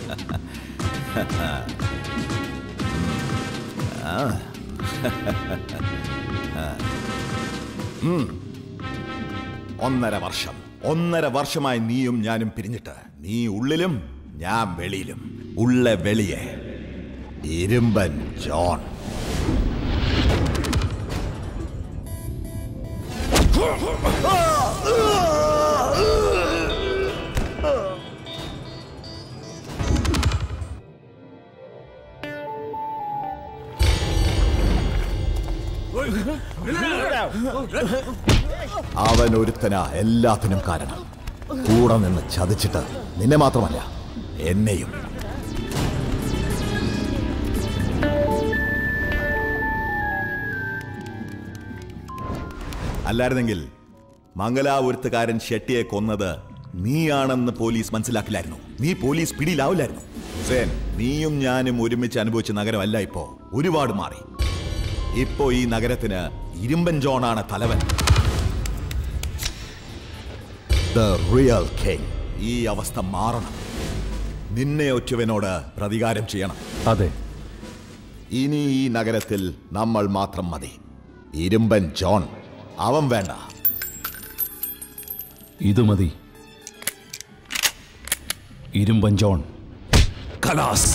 ഒന്നര വർഷം ഒന്നര വർഷമായി നീയും ഞാനും പിരിഞ്ഞിട്ട് നീ ഉള്ളിലും ഞാൻ വെളിയിലും ഉള്ള വെളിയെ ഇരുമ്പൻ ജോൺ അവൻ ഒരുത്തനാ എല്ലാത്തിനും കാരണം കൂടെ നിന്ന് ചതിച്ചിട്ട് നിന്നെ മാത്രമല്ല എന്നെയും അല്ലായിരുന്നെങ്കിൽ മംഗലാപുരത്തുകാരൻ ഷെട്ടിയെ കൊന്നത് നീയാണെന്ന് പോലീസ് മനസ്സിലാക്കില്ലായിരുന്നു നീ പോലീസ് പിടിയിലാവില്ലായിരുന്നു ഹുസേൻ നീയും ഞാനും ഒരുമിച്ച് അനുഭവിച്ച നഗരമല്ല ഇപ്പോ ഒരുപാട് മാറി ഇപ്പോ ഈ നഗരത്തിന് ഇരുമ്പൻ ജോണാണ് തലവൻ ദ റിയൽ കിങ് ഈ അവസ്ഥ മാറണം നിന്നെ ഒറ്റവനോട് പ്രതികാരം ചെയ്യണം അതെ ഇനി ഈ നഗരത്തിൽ നമ്മൾ മാത്രം മതി ഇരുമ്പൻ ജോൺ അവൻ വേണ്ട ഇത് മതി ഇരുമ്പൻ ജോൺ കലാസ്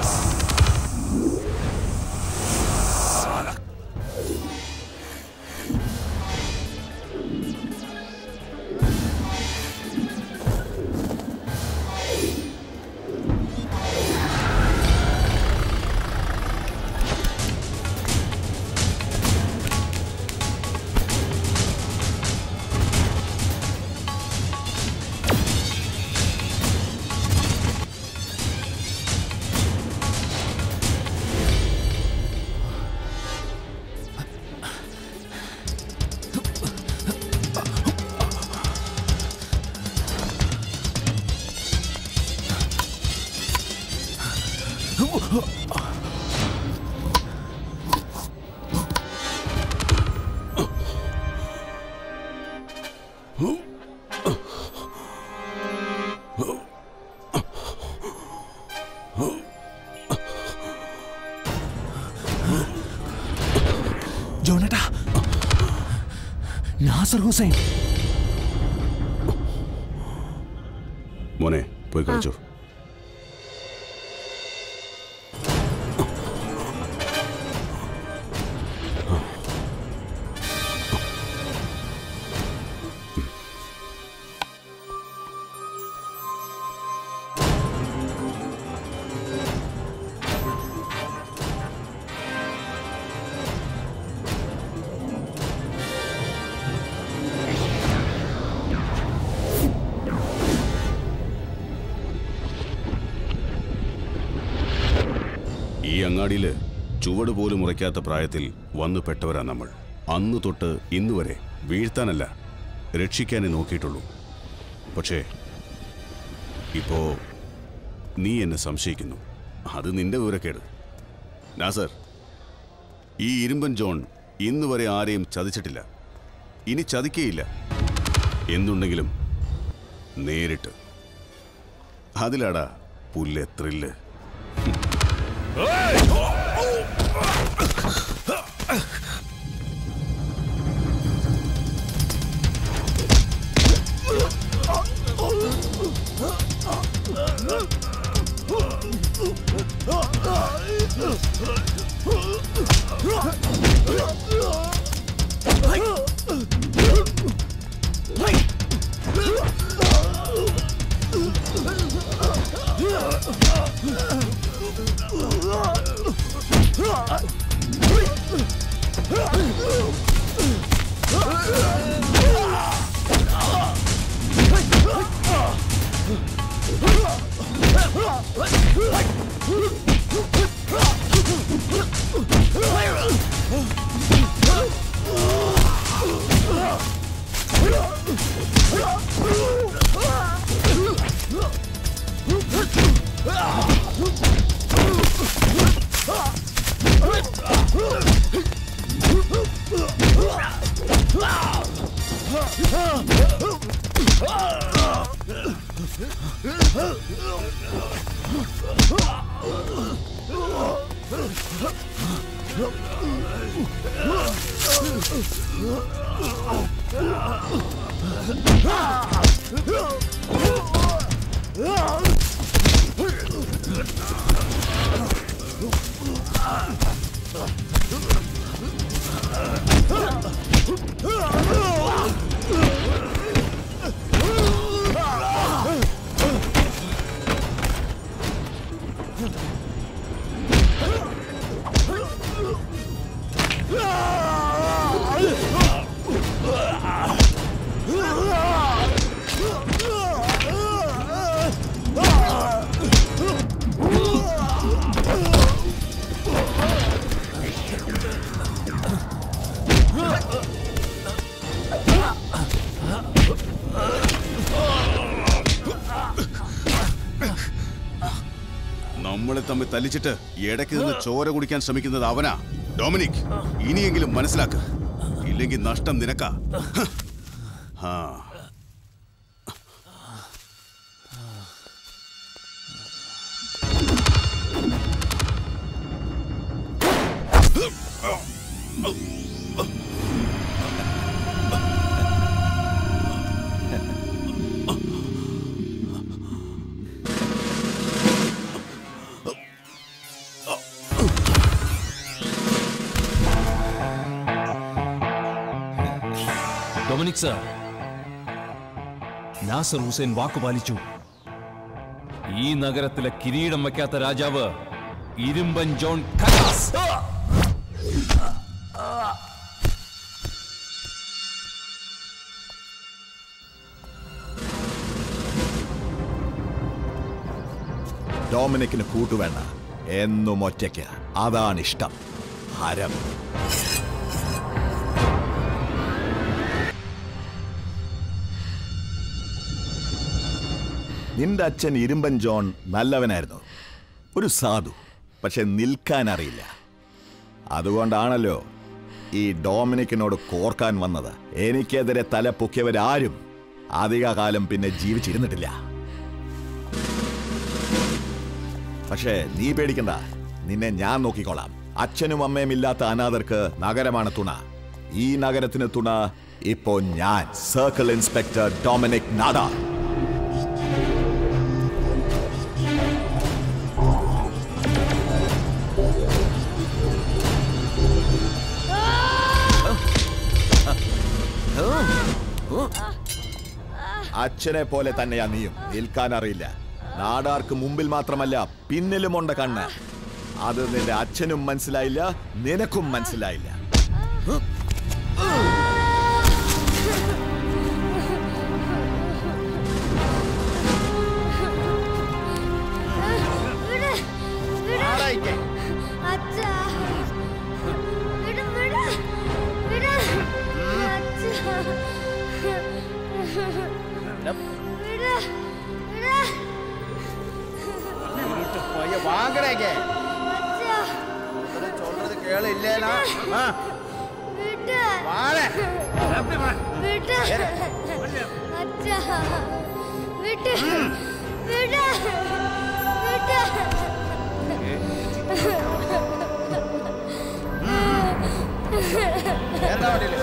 ജോണേട്ടാ നാസർ ഹുസൈൻ മോനെ പോയി കഴിച്ചോ ഈ അങ്ങാടിയിൽ ചുവട് പോലും ഉറയ്ക്കാത്ത പ്രായത്തിൽ വന്നു പെട്ടവരാ നമ്മൾ അന്ന് തൊട്ട് ഇന്ന് വരെ വീഴ്ത്താനല്ല രക്ഷിക്കാനേ നോക്കിയിട്ടുള്ളൂ പക്ഷേ ഇപ്പോ നീ എന്നെ സംശയിക്കുന്നു അത് നിന്റെ വിവരക്കേട് നാസർ ഈ ഇരുമ്പൻ ജോൺ ഇന്ന് വരെ ആരെയും ചതിച്ചിട്ടില്ല ഇനി ചതിക്കേയില്ല എന്തുണ്ടെങ്കിലും നേരിട്ട് അതിലാടാ പുല്ല് ത്രില്ല് നമ്മളെ തമ്മിൽ തല്ലിച്ചിട്ട് ഇടയ്ക്ക് നിന്ന് ചോര കുടിക്കാൻ ശ്രമിക്കുന്നത് അവനാ ഡൊമിനിക് ഇനിയെങ്കിലും മനസ്സിലാക്ക് ഇല്ലെങ്കിൽ നഷ്ടം നിനക്കാ ഹ്. ആ ഡൊമിനിക് സർ നാസർ ഹുസൈൻ വാക്കുപാലിച്ചു ഈ നഗരത്തിലെ കിരീടം വയ്ക്കാത്ത രാജാവ് ഇരുമ്പൻ ജോൺ ഖലാസ് ഡൊമിനിക്കിന് കൂട്ടുവേണ്ട എന്നും ഒറ്റയ്ക്ക് അതാണ് ഇഷ്ടം ഹരം നിന്റെ അച്ഛൻ ഇരുമ്പൻ ജോൺ നല്ലവനായിരുന്നു ഒരു സാധു പക്ഷെ നിൽക്കാൻ അറിയില്ല അതുകൊണ്ടാണല്ലോ ഈ ഡോമിനിക്കിനോട് കോർക്കാൻ വന്നത് എനിക്കെതിരെ തല പൊക്കിയവരാരും അധികകാലം പിന്നെ ജീവിച്ചിരുന്നിട്ടില്ല പക്ഷേ നീ പേടിക്കണ്ട നിന്നെ ഞാൻ നോക്കിക്കോളാം അച്ഛനും അമ്മയും ഇല്ലാത്ത അനാഥർക്ക് നഗരമാണ് തുണ ഈ നഗരത്തിന് തുണ ഇപ്പോ ഞാൻ സർക്കിൾ ഇൻസ്പെക്ടർ ഡൊമിനിക് നാദാർ അച്ഛനെ പോലെ തന്നെയാ നീയും നിൽക്കാൻ അറിയില്ല നാടാർക്ക് മുമ്പിൽ മാത്രമല്ല പിന്നിലുമുണ്ട് കണ്ണ് അത് നിന്റെ അച്ഛനും മനസ്സിലായില്ല നിനക്കും മനസ്സിലായില്ല വിട് വിട് അച്ഛാ വിട് വിട് വിട് അച്ഛാ വിട് വിട് போய் வாங்குறேங்க அச்சா சொல்றது கேளு இல்லேனா ஆ, விடு வாழ விடு அச்சா விடு விடு விடு ஏறா வண்டியில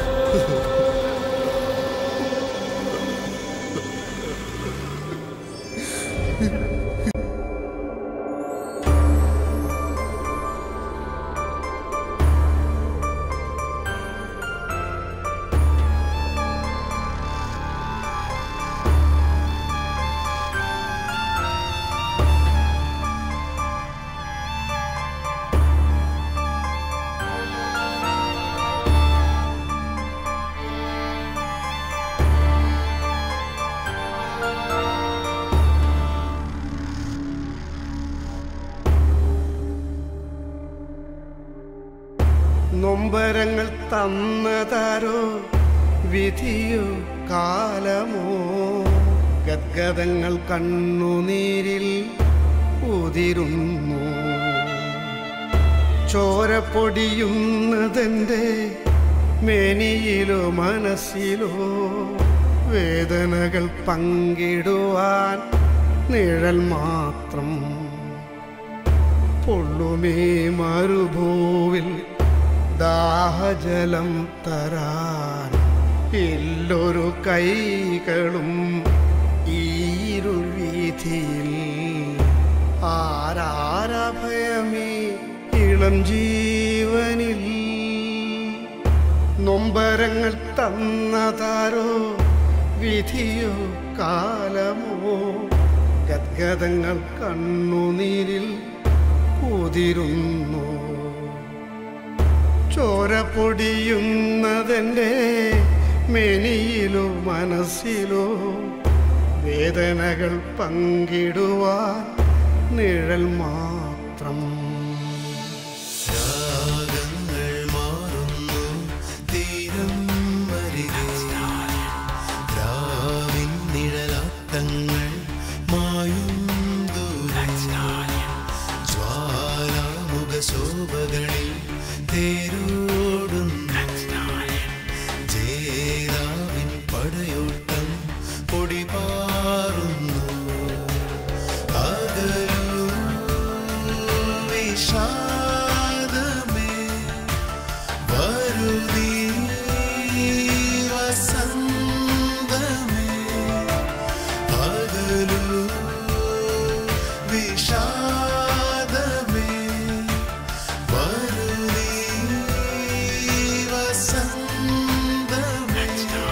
നൊമ്പരങ്ങൾ തന്നതാരോ വിധിയോ കാലമോ ഗദ്ഗതങ്ങൾ കണ്ണുനീരിൽ ഉതിരുന്നു ചോര പൊടിയുന്നതെൻ്റെ മേനിയിലോ മനസ്സിലോ വേദനകൾ പങ്കിടുവാൻ നിഴൽ മാത്രം പൊള്ളുമേ മരുഭൂവിൽ ദാഹജലം തരാൻ ഇല്ലൊരു കൈകളും ഈരുൾ വീഥിയിൽ ആരാരഭയമേ ഇളം ജീവനിൽ നൊമ്പരങ്ങൾ തന്നതാരോ വിധിയോ കാലമോ ഗദ്ഗതങ്ങൾ കണ്ണുനീരിൽ കുതിരുന്നു ചോര പൊടിയുന്നതെൻ്റെ മെനിയിലോ മനസ്സിലോ വേദനകൾ പങ്കിടുവാൻ നിഴൽ മാത്രം രാഗങ്ങൾ മാറുന്നു തീരം വരികെ രാവിൻ നിഴലാട്ടങ്ങൾ മായും ദൂരെ ജ്വാലാമുഖ ശോഭകളിൽ തേരോടുന്നു ജേതാവിൻ പടയോട്ടം പൊടിപാറുന്നു അകലൂ വിഷാദമേ വരുതീ വസന്തമേ അകലൂ വിഷാദമേ വരുതീ വസന്തമേ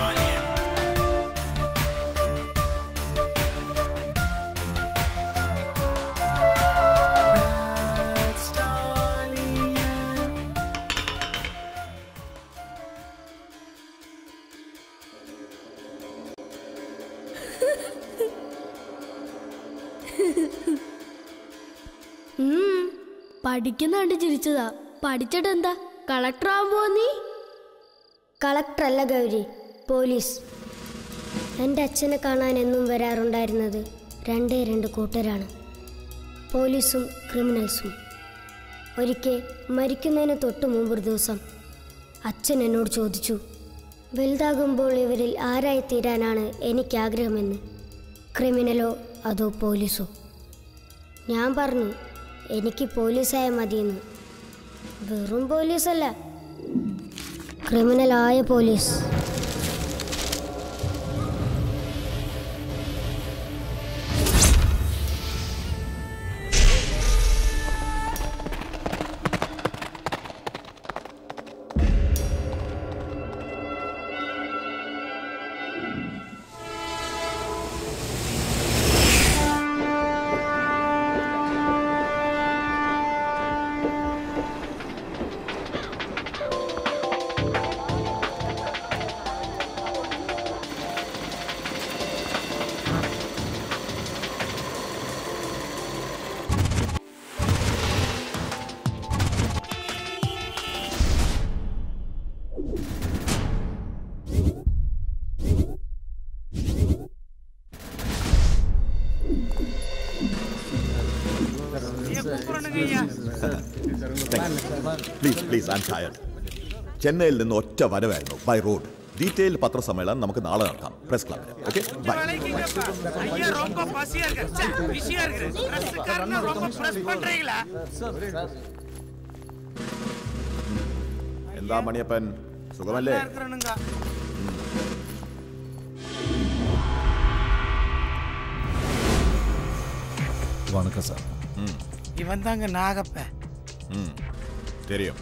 ഉം, പഠിക്കുന്നാണ്ട് ചിരിച്ചതാ പഠിച്ചിട്ട് എന്താ കളക്ടർ ആവുമ്പോ നീ കളക്ടറല്ല ഗൗരി പോലീസ് എൻ്റെ അച്ഛനെ കാണാൻ എന്നും വരാറുണ്ടായിരുന്നത് രണ്ടേ രണ്ട് കൂട്ടരാണ് പോലീസും ക്രിമിനൽസും ഒരിക്കൽ മരിക്കുന്നതിന് തൊട്ട് മുമ്പൊരു ദിവസം അച്ഛൻ എന്നോട് ചോദിച്ചു വലുതാകുമ്പോൾ ഇവരിൽ ആരായി തീരാനാണ് എനിക്കാഗ്രഹമെന്ന് ക്രിമിനലോ അതോ പോലീസോ ഞാൻ പറഞ്ഞു എനിക്ക് പോലീസായ മതിയെന്ന് വെറും പോലീസല്ല ക്രിമിനലായ police please please I tired ചെന്നൈയിൽ നിന്ന് ഒറ്റ വരവായിരുന്നു ബൈ റോഡ് ഡീറ്റെയിൽ പത്രസമ്മേളനം നമുക്ക് നാളെ നടത്താം പ്രസ് ക്ലബിൽ ഓക്കെ ബൈ ஐயா ரொம்ப பசியா இருக்கு ச்சே, பிஸியா இருக்கு பிரஸ்காரனா ரொம்ப பிரஸ் பண்றீங்களா എന്താ മണിയപ്പൻ സുഖമല്ലേ இருக்கிறனுங்க வணக்கம் சார் இவன் தாங்க நாகப்ப தெரியும்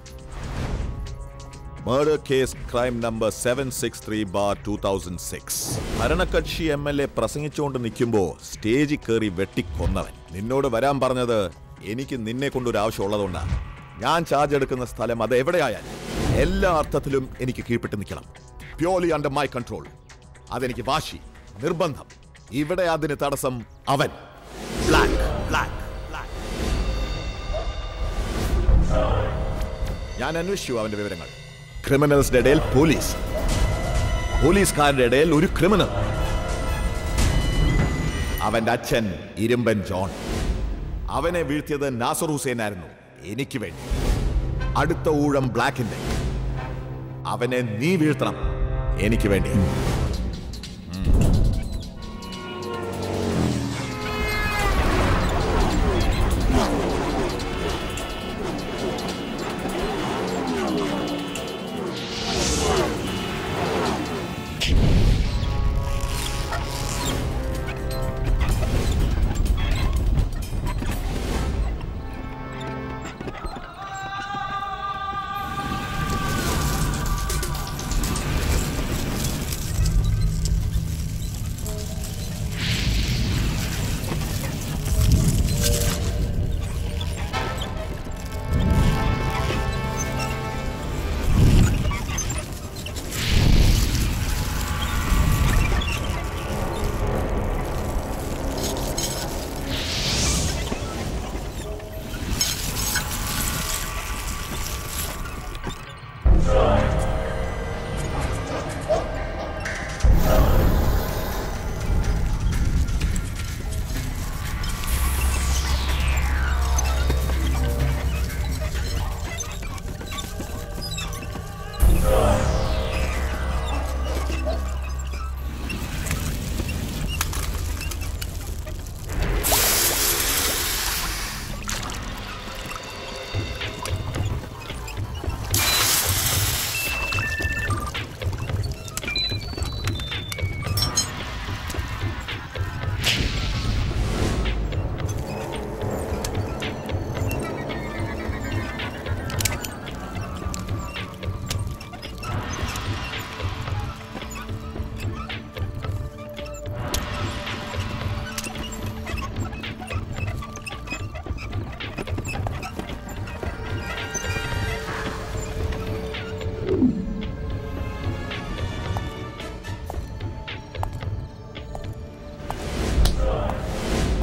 murder case crime number seven six three bar two thousand six ഭരണകക്ഷി എം എൽ എ പ്രസംഗിച്ചുകൊണ്ട് നിൽക്കുമ്പോ സ്റ്റേജിൽ കയറി വെട്ടിക്കൊന്നവൻ നിന്നോട് വരാൻ പറഞ്ഞത് എനിക്ക് നിന്നെ കൊണ്ടൊരു ആവശ്യമുള്ളതുകൊണ്ടാ ഞാൻ ചാർജ് എടുക്കുന്ന സ്ഥലം അത് എവിടെയായാലും എല്ലാ അർത്ഥത്തിലും എനിക്ക് കീഴ്പ്പെട്ട് നിൽക്കണം പ്യോർലി അണ്ടർ മൈ കൺട്രോൾ അതെനിക്ക് വാശി നിർബന്ധം ഇവിടെ അതിന് തടസ്സം അവൻ ബ്ലാക്ക് ബ്ലാക്ക് ബ്ലാക്ക് ഞാൻ അന്വേഷിച്ചു അവന്റെ വിവരങ്ങൾ ക്രിമിനൽസിന്റെ ഇടയിൽ പോലീസ് പോലീസുകാരുടെ ഇടയിൽ ഒരു ക്രിമിനൽ അവന്റെ അച്ഛൻ ഇരുമ്പൻ ജോൺ അവനെ വീഴ്ത്തിയത് നാസർ ഹുസൈൻ ആയിരുന്നു എനിക്ക് വേണ്ടി അടുത്ത ഊഴം ബ്ലാക്കിന്റെ അവനെ നീ വീഴ്ത്തണം എനിക്ക് വേണ്ടി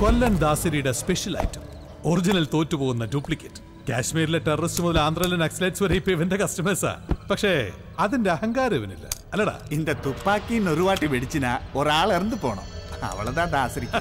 കൊല്ലൻ ദാസരിയുടെ സ്പെഷ്യൽ ഐറ്റം ഒറിജിനൽ തോറ്റുപോകുന്ന ഡ്യൂപ്ലിക്കേറ്റ് കാശ്മീരിലെ ടെററിസ്റ്റ് മുതൽ ആന്ധ്രയിലെ നക്സലൈറ്റ്സ് വരെ ഇപ്പൊ ഇവന്റെ കസ്റ്റമേഴ്സാ പക്ഷേ അതിന്റെ അഹങ്കാരം ഇവനില്ല അല്ലടാ இந்த துப்பாக்கின்னு ஒரு வாட்டி வெடிச்சுனா ஒரு ஆள் இறந்து போனோம் அவ்வளவுதான் தாசரிக்கு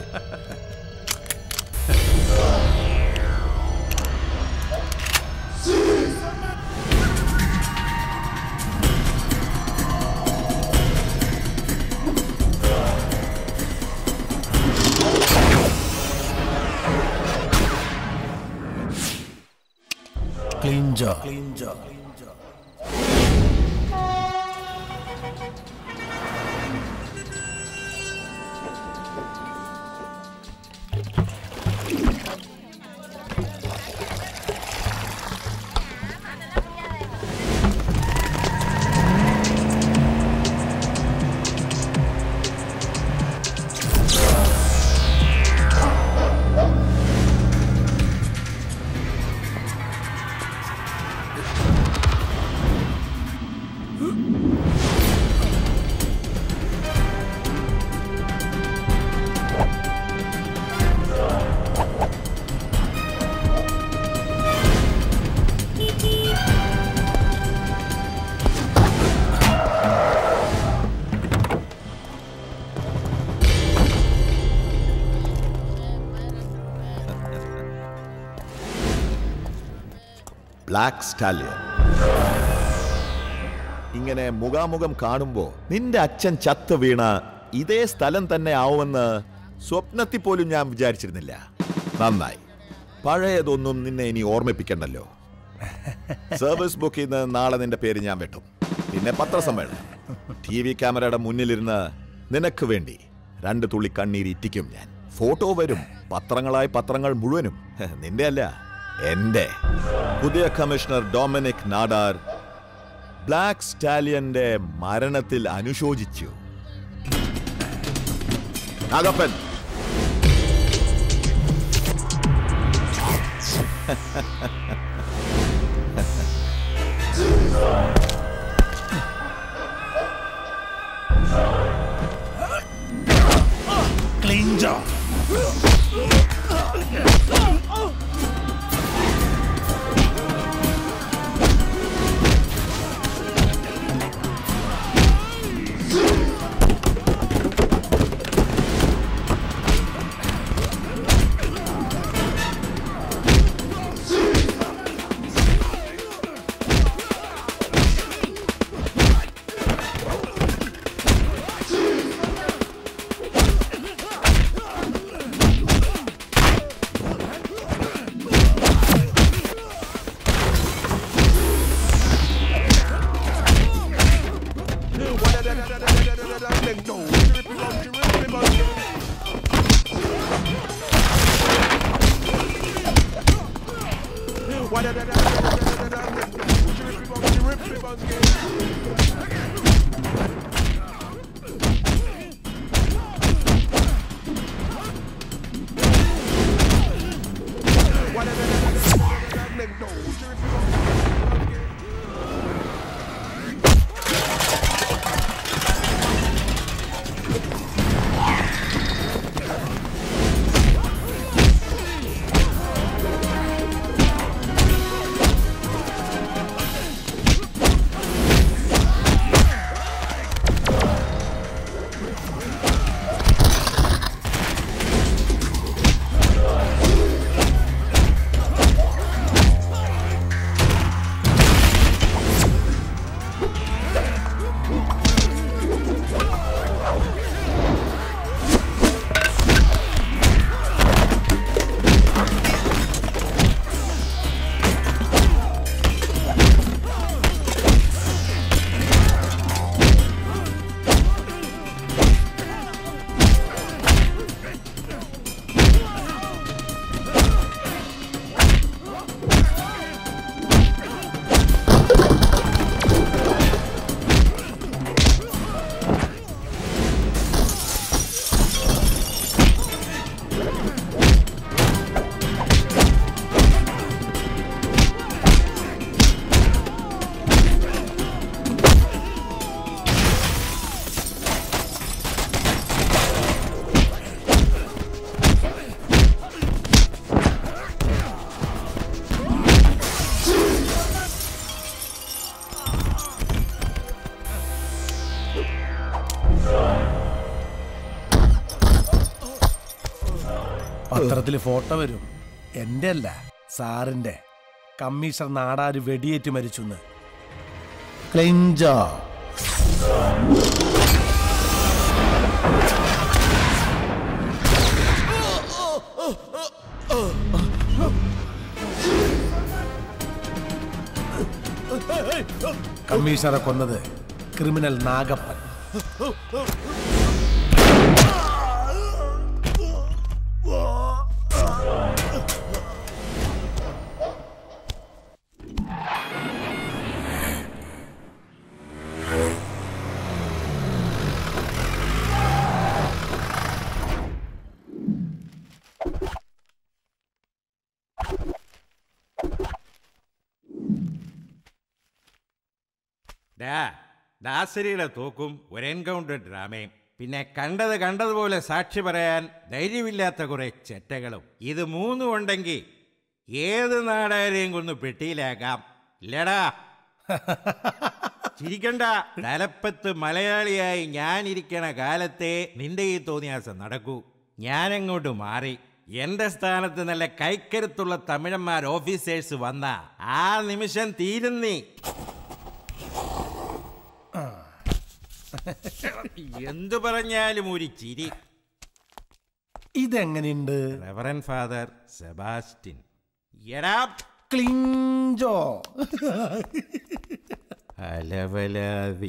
ക്ലീൻജ ബ്ലാക്ക് സ്റ്റാലിയൻ ഇങ്ങനെ മുഖാമുഖം കാണുമ്പോ നിന്റെ അച്ഛൻ ചത്ത് വീണ ഇതേ സ്ഥലം തന്നെ ആവുമെന്ന് സ്വപ്നത്തിൽ പോലും ഞാൻ വിചാരിച്ചിരുന്നില്ല നന്നായി പഴയതൊന്നും നിന്നെ ഇനി ഓർമ്മിപ്പിക്കണ്ടല്ലോ സർവീസ് ബുക്കിൽ നിന്ന് നാളെ നിന്റെ പേര് ഞാൻ വെട്ടും പിന്നെ പത്രസമ്മേളനം ടി വി ക്യാമറയുടെ മുന്നിലിരുന്ന് നിനക്ക് വേണ്ടി രണ്ട് തുള്ളി കണ്ണീര് ഇറ്റിക്കും ഞാൻ ഫോട്ടോ വരും പത്രങ്ങളായി പത്രങ്ങൾ മുഴുവനും നിന്റെ അല്ല എന്റെ പുതിയ കമ്മീഷണർ ഡൊമിനിക് നാഡാർ ബ്ലാക്ക് സ്റ്റാലിയന്റെ മരണത്തിൽ അനുശോചിച്ചു നാഗപ്പൻ ക്ലീൻജ പത്രത്തിൽ ഫോട്ടോ വരും എന്റെ അല്ല സാറിന്റെ കമ്മീഷണർ നാടാര് വെടിയേറ്റ് മരിച്ചു ക്ലിഞ്ചോ കമ്മീഷണറെ കൊന്നത് ക്രിമിനൽ നാഗപ്പൻ ഡാ ദാസരിയുടെ തോക്കും ഒരു എൻകൗണ്ടർ ഡ്രാമയും പിന്നെ കണ്ടത് കണ്ടതുപോലെ സാക്ഷി പറയാൻ ധൈര്യമില്ലാത്ത കുറെ ചെറ്റകളും ഇത് മൂന്നും ഉണ്ടെങ്കിൽ ഏത് നാടാരെയും കൊന്ന് പെട്ടിയിലാക്കാം ഇല്ലടാ ചിരിക്കണ്ട തലപ്പത്ത് മലയാളിയായി ഞാൻ ഇരിക്കണ കാലത്തെ നിന്റെ ഈ തോന്നിയാസം നടക്കൂ ഞാനങ്ങോട്ട് മാറി എന്റെ സ്ഥാനത്ത് നല്ല കൈക്കരുത്തുള്ള തമിഴന്മാർ ഓഫീസേഴ്സ് വന്ന ആ നിമിഷം തീരുന്നീ എന്തു പറഞ്ഞാലും ഒരു ചിരി ഇതെങ്ങനെയുണ്ട് റെവറൻ ഫാദർ സെബാസ്റ്റിൻ എടാ ക്ലിഞ്ചോ അലവലാതി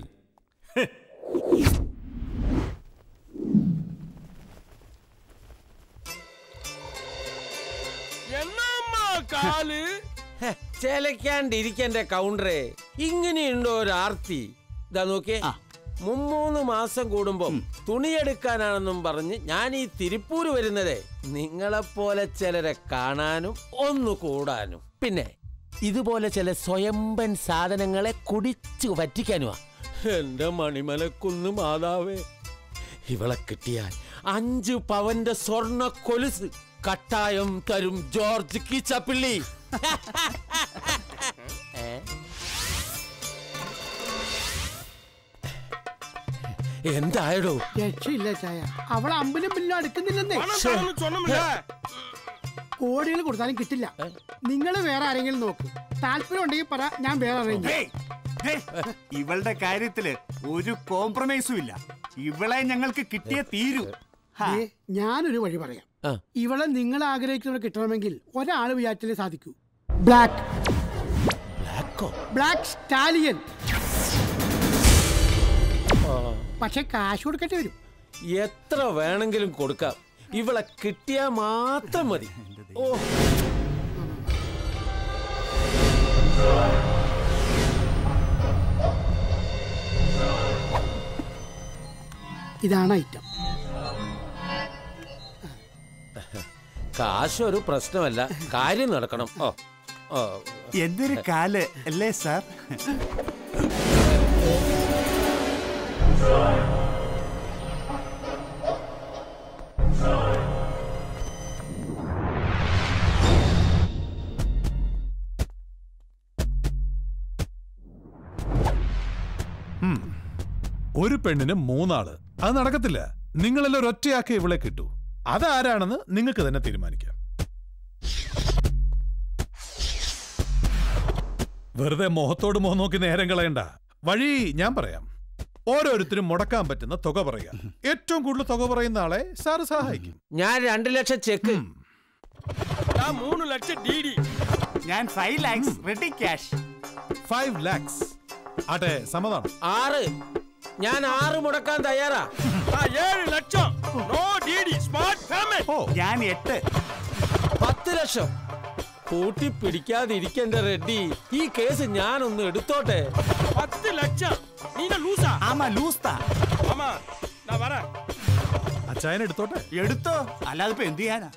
കാല് ചെലക്കാണ്ടിരിക്കന്റെ കൗണ്ടറെ ഇങ്ങനെയുണ്ടോ ഒരു ആർത്തി ഇതാ നോക്കിയേ മുമ്മൂന്ന് മാസം കൂടുമ്പം തുണിയെടുക്കാനാണെന്നും പറഞ്ഞ് ഞാൻ ഈ തിരുപ്പൂര് വരുന്നതേ നിങ്ങളെപ്പോലെ ചിലരെ കാണാനും ഒന്ന് കൂടാനും പിന്നെ ഇതുപോലെ ചില സ്വയംബൻ സാധനങ്ങളെ കുടിച്ചു പറ്റിക്കാനുമാ എന്റെ മണിമലക്കുന്ന് മാതാവേ ഇവളെ കിട്ടിയാൽ അഞ്ചു പവന്റെ സ്വർണ്ണ കൊലുസ് കട്ടായം തരും ജോർജ് കീച്ചപ്പിള്ളി ഏ? എന്തായടോ രക്ഷയില്ല ചായ അവൾ അമ്പലും ബില്ലും അടുക്കുന്നില്ലെന്നേ പണം തരാമെന്ന് சொன்னோம்ல. കോടികൾ കൊടുത്താലും കിട്ടില്ല നിങ്ങൾ വേറെ ആരെങ്കിലും നോക്ക് താല്പര്യം ഉണ്ടെങ്കിൽ പറ ഞാൻ വേറെ arrange ചെയ്യാം. ദേ, ഇവളുടെ കാര്യത്തില് ഒരു കോംപ്രമൈസും ഇല്ല ഇവളെ ഞങ്ങൾക്ക് കിട്ടിയേ തീരൂ ഹാ. ദേ, ഞാനൊരു വഴി പറയാം ഇവളെ നിങ്ങൾ ആഗ്രഹിക്കുന്നവരെ കിട്ടണമെങ്കിൽ ഒരാൾ വിചാരിച്ചാലേ സാധിക്കൂ ബ്ലാക്ക് ബ്ലാക്ക് സ്റ്റാലിയൻ പക്ഷെ കാശ് കൊടുക്കേണ്ടി വരും എത്ര വേണമെങ്കിലും കൊടുക്കാം ഇവളെ കിട്ടിയാ മാത്രം മതി ഓ ഇതാണ് ഐറ്റം കാശ് ഒരു പ്രശ്നമല്ല കാര്യം നടക്കണം ഓ ഓ എന്തൊരു കാല് അല്ലേ സാർ ഉം. ഒരു പെണ്ണിന് മൂന്നാള് അത് നടക്കത്തില്ല നിങ്ങളെല്ലാം ഒരൊറ്റയാക്കി ഇവളെ കിട്ടൂ അതാരാണെന്ന് നിങ്ങൾക്ക് തന്നെ തീരുമാനിക്കാം വെറുതെ മുഖത്തോട് മുഖം നോക്കി നേരം കളയണ്ട വഴി ഞാൻ പറയാം ഓരോരുത്തരും മുടക്കാൻ പറ്റുന്ന തുക പറയുക ഏറ്റവും കൂടുതൽ തുക പറയുന്ന ആളെ സാറ് സഹായിക്കും ഞാൻ രണ്ട് ലക്ഷം ചെക്ക് മൂന്ന് ലക്ഷം ഡി ഡി ഞാൻ five lakhs ready cash five lakhs ആട്ടെ സമ്മതം ആറ് ഞാൻ ആറ് മുടക്കാൻ തയ്യാറാ ഏഴ് ലക്ഷം no D D smart payment ഞാൻ എട്ട് പത്ത് ലക്ഷം കൂട്ടി പിടിക്കാതിരിക്കണ്ട റെഡ്ഡി ഈ കേസ് ഞാനൊന്ന് എടുത്തോട്ടെ പത്ത് ലക്ഷം നീ ലൂസാ ആമാ ലൂസ്താ ആമാ ഞാൻ വരാ അച്ചായൻ എടുത്തോട്ടെ എടുത്തോ അല്ലാതെ ഇപ്പൊ എന്ത് ചെയ്യാനാ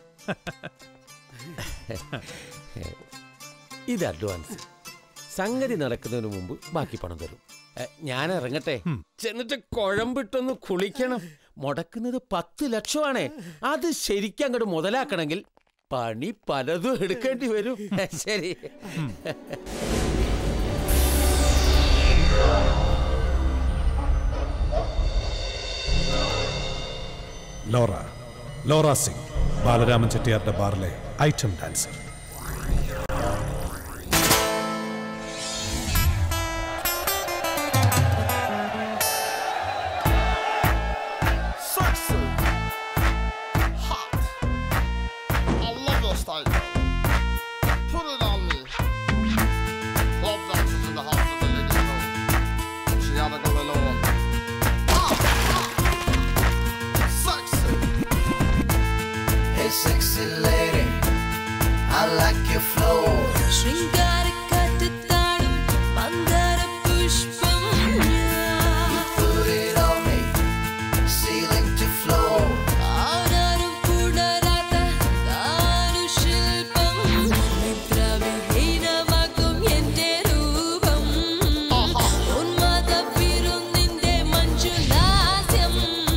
ഇത് അഡ്വാൻസ് സംഗതി നടക്കുന്നതിന് മുമ്പ് ബാക്കി പണം തരും എ, ഞാൻ ഇറങ്ങട്ടെ ചെന്നിട്ട് കുഴമ്പിട്ടൊന്ന് കുളിക്കണം മുടക്കുന്നത് പത്ത് ലക്ഷമാണേ അത് ശരിക്കും അങ്ങോട്ട് മുതലാക്കണമെങ്കിൽ പണി പലതും എടുക്കേണ്ടി വരും ശരി ലോറ ലോറ സിംഗ് ബാലരാമൻ ചെട്ടിയാരുടെ ബാറിലെ item dancer Sexy. Hot. I love your style. Put it on me. Love dancers in the house of the ladies know. She gotta go alone. Ah, ah. Sexy. Hey, sexy lady, I like your flow. ശൃംഗാരക്കാറ്റത്താടും മന്ദാരപുഷ്പം ഞാൻ. Put it on me, ceiling to floor. ആരാരും പുണരാത്ത ദാരുശില്പം. നിദ്രാവിഹീനമാക്കും എന്റെ രൂപം. ഉന്മാദവിരുന്നിന്റെ മഞ്ജുലാസ്യം.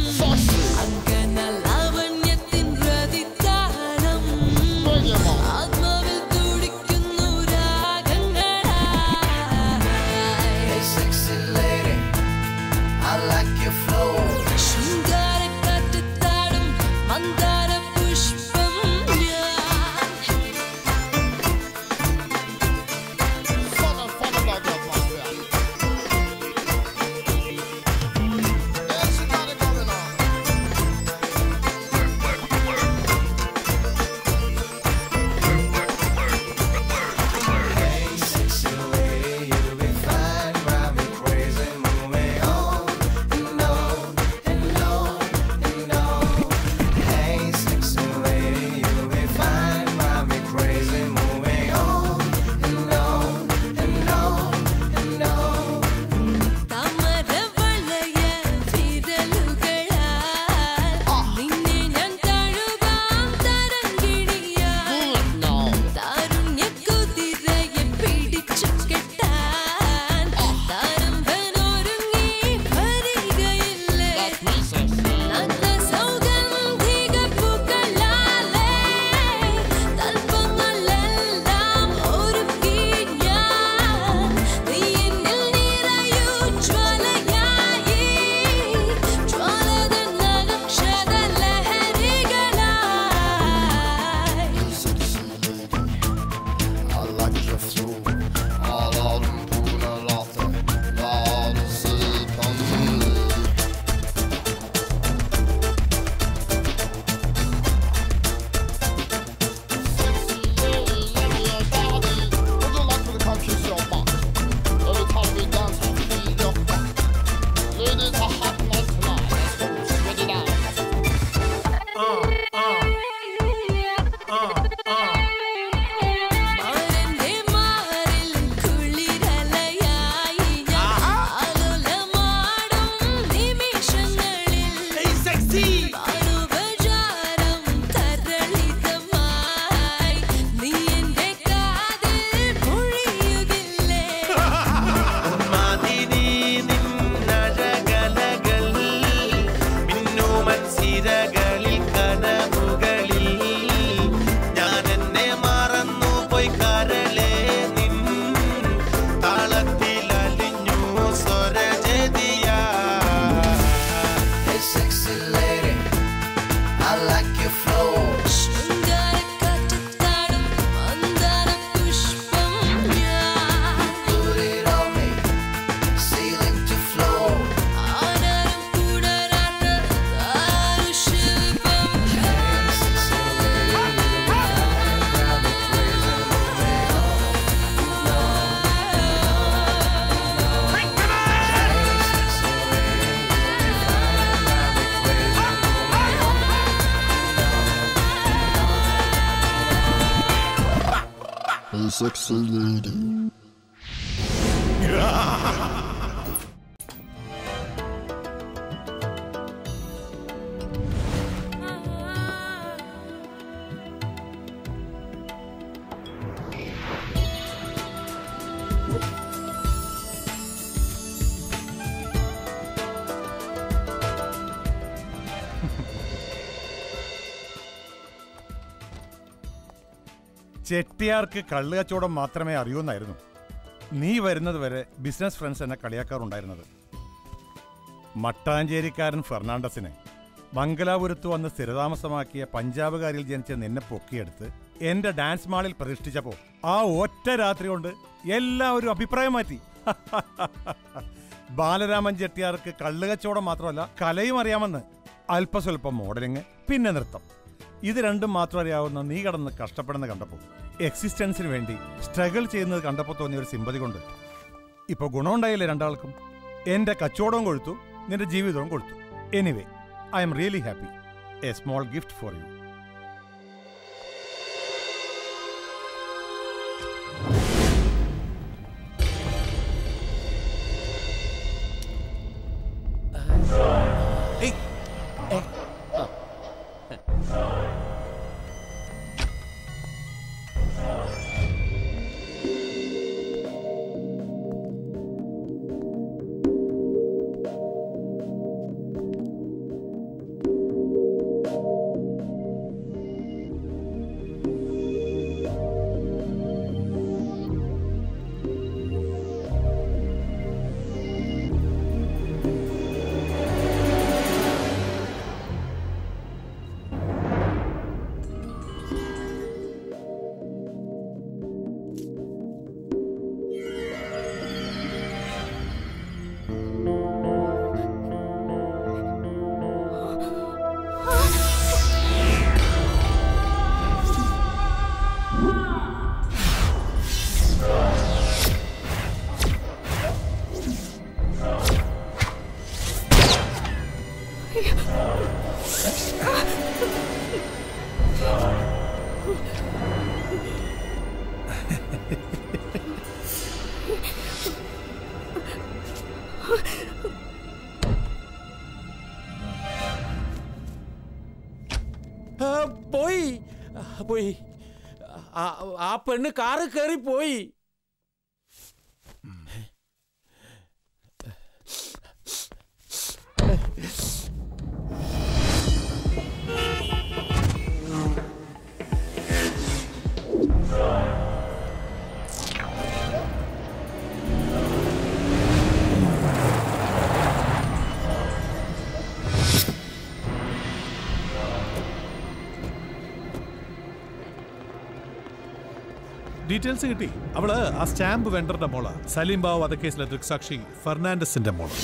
അങ്കനലാവണ്യത്തിൻ പ്രതിദാനം. ആത്മാവിൽ തുടിക്കുന്നു Hey, sexy lady, I like your flow. ശൃംഗാരക്കാറ്റത്താടും മന്ദാരപുഷ്പം ഞാൻ. Fucking, fucking love your atmosphere. Yeah, she got it going on. Hey, sexy lady, you'll be fine, drive me crazy, move me on and on and on and on. Hey, sexy lady, you'll be fine, drive me crazy, move me on and on and on and on. താമരവളയ വിരലുകളാൽ നിന്നെ ഞാൻ തഴുകാം തരംഗിണിയാൽ. താരുണ്യക്കുതിരയെ പിടിച്ചു കെട്ടാൻ താരമ്പനൊരുങ്ങി വരികയില്ലേ? നല്ല സൗഗന്ധിക പൂക്കളാലേ തൽപ്പങ്ങളെല്ലാം ഒരുക്കി ഞാൻ. നീ എന്നിൽ നിറയൂ ജ്വാലയായി. ജ്വാലതൻ നക്ഷതലഹരികളായി. I like your flow. Alarm punalater. Varselpan. Would you like me to come kiss your butt? Every time we dance, I feel your butt. Ladies are hot night tonight. Let's go. Spread it out. മാരന്റെ മാറിൽ കുളിരലയായി ഞാൻ ആലോലമാടും നിമിഷങ്ങളിൽ പാടുപചാരം തരളിതമായി നീ എന്റെ കാതിൽ മൊഴിയുകില്ലേ ഉന്മാദിനി നിന്നഴകലകൾ മിന്നുമൻ സിരകളിൽ കനവുകളിൽ ഞാൻ എന്നെ മറന്നു പോയി കരളെ നിൻ താളത്തിൽ അലിഞ്ഞു സ്വരജതിയാ Hey sexy lady, I like your flow. ശൃംഗാരക്കാറ്റത്താടും മന്ദാരപുഷ്പം ഞാൻ. Put it on me, ceiling to floor. ആരാരും പുണരാത്ത ദാരുശില്പം. Hey, sexy lady. ചെട്ടിയാർക്ക് കള്ള് കച്ചവടം മാത്രമേ അറിയൂന്നായിരുന്നു നീ വരുന്നത് വരെ ബിസിനസ് ഫ്രണ്ട്സ് എന്നെ കളിയാക്കാറുണ്ടായിരുന്നത് മട്ടാഞ്ചേരിക്കാരൻ ഫെർണാണ്ടസിന് മംഗലാപുരത്ത് വന്ന് സ്ഥിരതാമസമാക്കിയ പഞ്ചാബുകാരിൽ ജനിച്ച നിന്നെ പൊക്കിയെടുത്ത് എന്റെ ഡാൻസ് മാളിൽ പ്രതിഷ്ഠിച്ചപ്പോ ആ ഒറ്റ രാത്രി കൊണ്ട് എല്ലാവരും അഭിപ്രായം മാറ്റി ബാലരാമൻ ചെട്ടിയാർക്ക് കള്ളുകച്ചവടം മാത്രമല്ല കലയും അറിയാമെന്ന് അല്പസ്വല്പം മോഡലിംഗ് പിന്നെ നൃത്തം ഇത് രണ്ടും മാത്രം അറിയാവുന്ന നീ കടന്ന് കഷ്ടപ്പെടുന്ന കണ്ടപ്പോൾ എക്സിസ്റ്റൻസിന് വേണ്ടി സ്ട്രഗിൾ ചെയ്യുന്നത് കണ്ടപ്പോൾ തോന്നിയ ഒരു സിമ്പതി കൊണ്ട് ഇപ്പോൾ ഗുണമുണ്ടായില്ലേ രണ്ടാൾക്കും എന്റെ കച്ചവടവും കൊഴുത്തു നിന്റെ ജീവിതവും കൊഴുത്തു anyway I'm really happy a small gift for you ആ, പോയി ആ, പോയി ആ, ആ പെണ്ണ് കാറ് കയറി പോയി ഡീറ്റെയിൽസ് കിട്ടി അവള് ആ സ്റ്റാമ്പ് വെണ്ടറുടെ മോള സലീം ബാവ് വധക്കേസിലെ ദൃക്സാക്ഷി ഫെർണാണ്ടസിന്റെ മോള്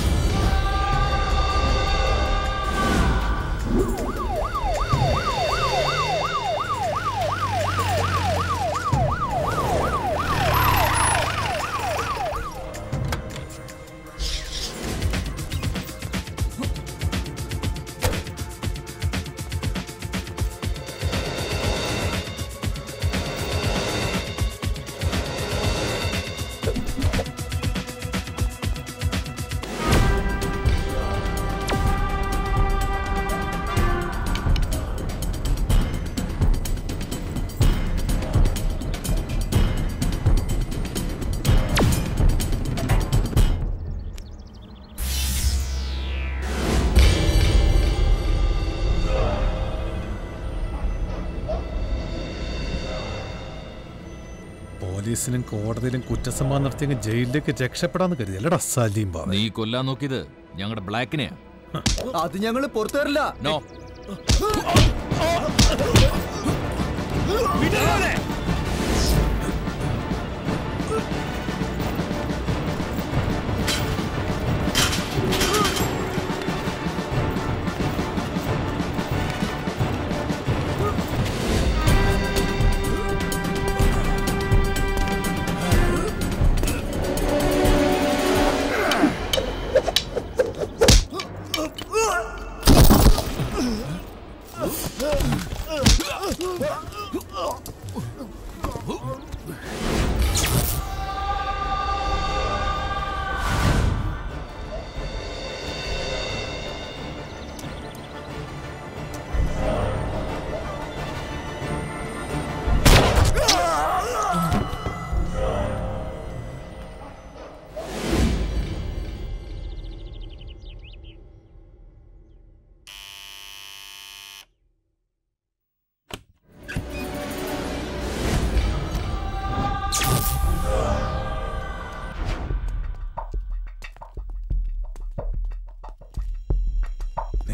പോലീസിനും കോടതിയിലും കുറ്റസമ്മതം നടത്തിയെങ്കിൽ ജയിലിലേക്ക് രക്ഷപ്പെടാന്ന് കരുതി അല്ലടാ സലീം ബാബ നീ കൊല്ലാൻ നോക്കിയത് ഞങ്ങളുടെ ബ്ലാക്കിനെയാ അത് ഞങ്ങൾ പുറത്തു തരില്ല നോ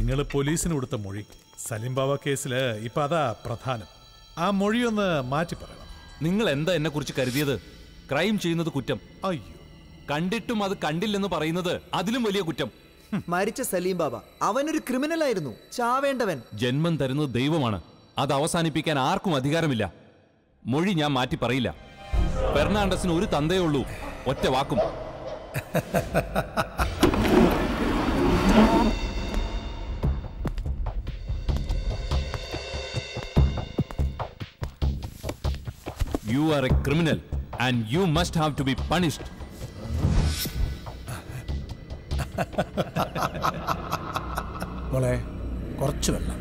നിങ്ങൾ പോലീസിന് കൊടുത്ത മൊഴി സലിം ബാബ കേസില് ഇപ്പൊ അതാ പ്രധാനം ആ മൊഴിയൊന്ന് മാറ്റി പറയണം നിങ്ങൾ എന്താ എന്നെ കുറിച്ച് കരുതിയത് ക്രൈം ചെയ്യുന്നത് കുറ്റം അയ്യോ കണ്ടിട്ടും അത് കണ്ടില്ലെന്ന് പറയുന്നത് അതിലും വലിയ കുറ്റം മരിച്ച സലീം ബാബ അവനൊരു ക്രിമിനൽ ആയിരുന്നു ചാവേണ്ടവൻ ജന്മം തരുന്നത് ദൈവമാണ് അത് അവസാനിപ്പിക്കാൻ ആർക്കും അധികാരമില്ല മൊഴി ഞാൻ മാറ്റി പറയില്ല ഫെർണാണ്ടസിന് ഒരു തന്തയേ ഉള്ളൂ ഒറ്റ വാക്കും you are a criminal and you must have to be punished മോളെ കുറച്ച് വെള്ളം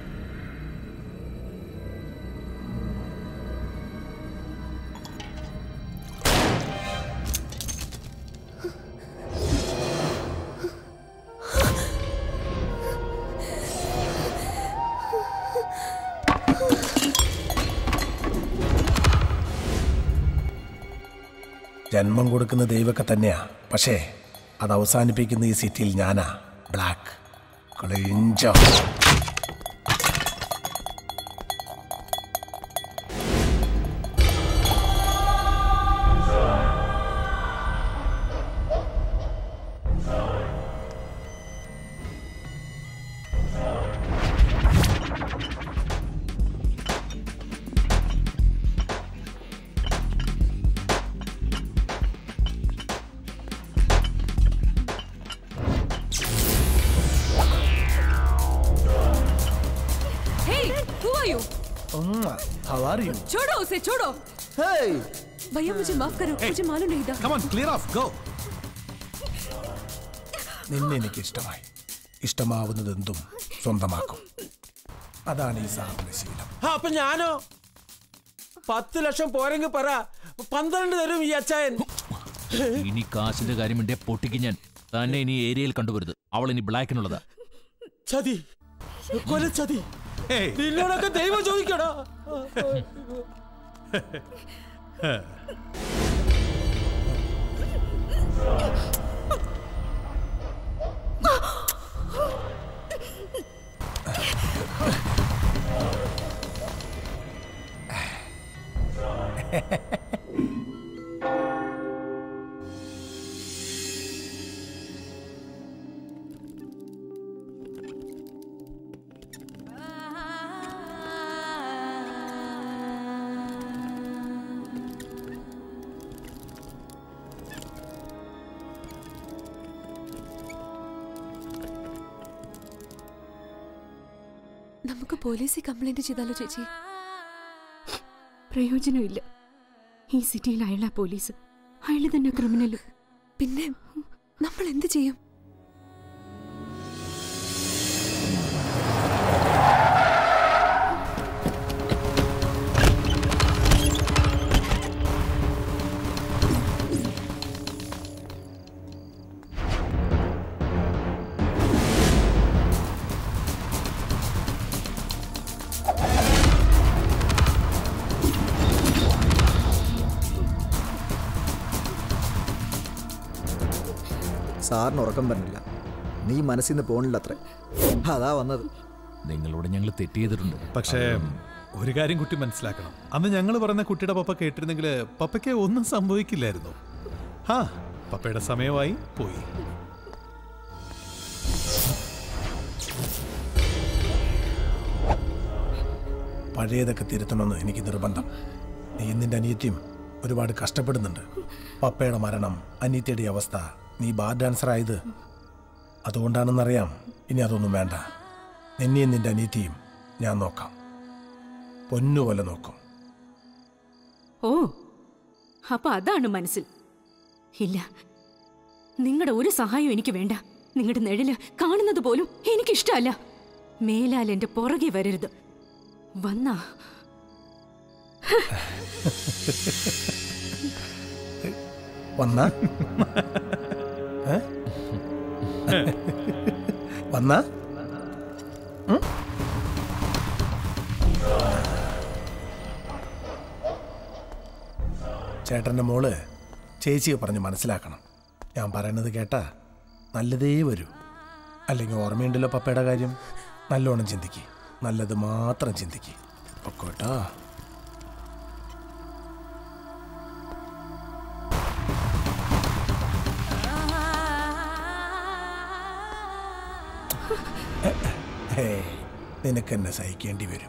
ജന്മം കൊടുക്കുന്ന ദൈവമൊക്കെ തന്നെയാ പക്ഷേ അത് അവസാനിപ്പിക്കുന്ന ഈ സിറ്റിയിൽ ഞാനാ ബ്ലാക്ക് ക്ലിഞ്ചോ Hey, who are you? How are you? छोड़ो उसे छोड़ो Hey! भैया मुझे माफ करो मुझे मालूम नहीं था Come on, clear off, go. നിന്നെ എനിക്ക് ഇഷ്ടമായി ഇഷ്ടമാവുന്നതെന്തും സ്വന്തമാക്കും അതാണ് ഈ സാറിന്റെ ശീലം ആ, അപ്പൊ ഞാനോ പത്ത് ലക്ഷം പോരെങ്കിൽ പറ പന്ത്രണ്ട് തരും ഈ അച്ചായൻ ഇനി കാശിന്റെ കാര്യം വേണ്ടിയ പൊട്ടിക്ക് ഞാൻ തന്നെ ഇനി ഏരിയയിൽ കണ്ടുവരുത് അവൾ ഇനി ബ്ലാക്കിനുള്ളതാ ചതി കൊല ചതി നിന്നോടൊക്കെ ദൈവം ചോദിക്കടാ നമുക്ക് പോലീസിൽ കംപ്ലൈന്റ് ചെയ്താലോ ചേച്ചി പ്രയോജനമില്ല ഈ സിറ്റിയിൽ അയാളാ പോലീസ് അയാള് തന്നെ ക്രിമിനലും പിന്നെ നമ്മൾ എന്ത് ചെയ്യും സാറിന് ഉറക്കം പറഞ്ഞില്ല നീ മനസ്സിൽ നിന്ന് പോണില്ല അത്രേ അതാ വന്നത് നിങ്ങളോട് ഞങ്ങൾ തെറ്റ് ചെയ്തിട്ടുണ്ട് പക്ഷേ ഒരു കാര്യം കുട്ടി മനസ്സിലാക്കണം അന്ന് ഞങ്ങൾ പറയുന്ന കുട്ടിയുടെ പപ്പ കേട്ടിരുന്നെങ്കിൽ പപ്പയ്ക്ക് ഒന്നും സംഭവിക്കില്ലായിരുന്നു ആ പപ്പയുടെ സമയമായി പോയി പഴയതൊക്കെ തിരുത്തണമെന്ന് എനിക്ക് നിർബന്ധം നീ നിന്റെ അനിയത്തിയും ഒരുപാട് കഷ്ടപ്പെടുന്നുണ്ട് പപ്പയുടെ മരണം അനിയത്തിയുടെ അവസ്ഥ നീ ബാർ ഡാൻസർ ആയത് അതുകൊണ്ടാണെന്നറിയാം ഇനി അതൊന്നും വേണ്ട നിന്നെയും നിന്റെ അനിയത്തിയും ഞാൻ നോക്കാം പൊന്നുപോലെ നോക്കും ഓ അപ്പൊ അതാണ് മനസ്സിൽ ഇല്ല നിങ്ങളുടെ ഒരു സഹായവും എനിക്ക് വേണ്ട നിങ്ങളുടെ നിഴല് കാണുന്നത് പോലും എനിക്കിഷ്ടമല്ല മേലാൽ എന്റെ പുറകെ വരരുത് വന്നാ വന്ന വന്ന ചേട്ടൻ്റെ മോള് ചേച്ചിയെ പറഞ്ഞ് മനസ്സിലാക്കണം ഞാൻ പറയുന്നത് കേട്ടാ നല്ലതേ വരൂ അല്ലെങ്കിൽ ഓർമ്മയുണ്ടല്ലോ പപ്പയുടെ കാര്യം നല്ലോണം ചിന്തിക്ക് നല്ലത് മാത്രം ചിന്തിക്ക് പൊക്കോട്ടാ ഹേ നിനക്കെന്നെ സഹിക്കേണ്ടി വരും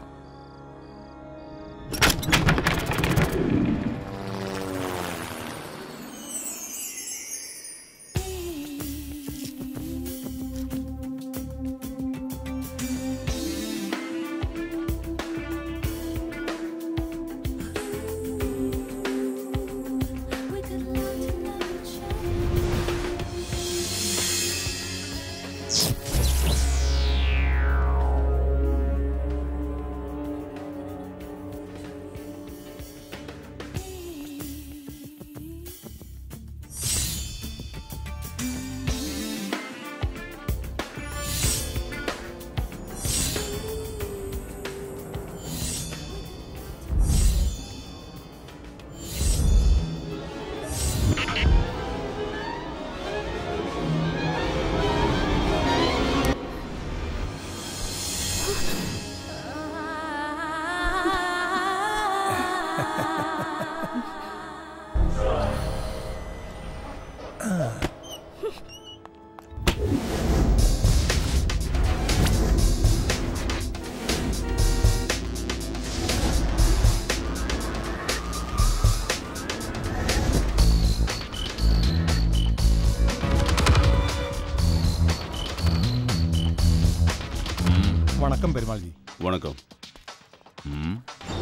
வணக்கம் பெருமாள்ஜி வணக்கம் ம்.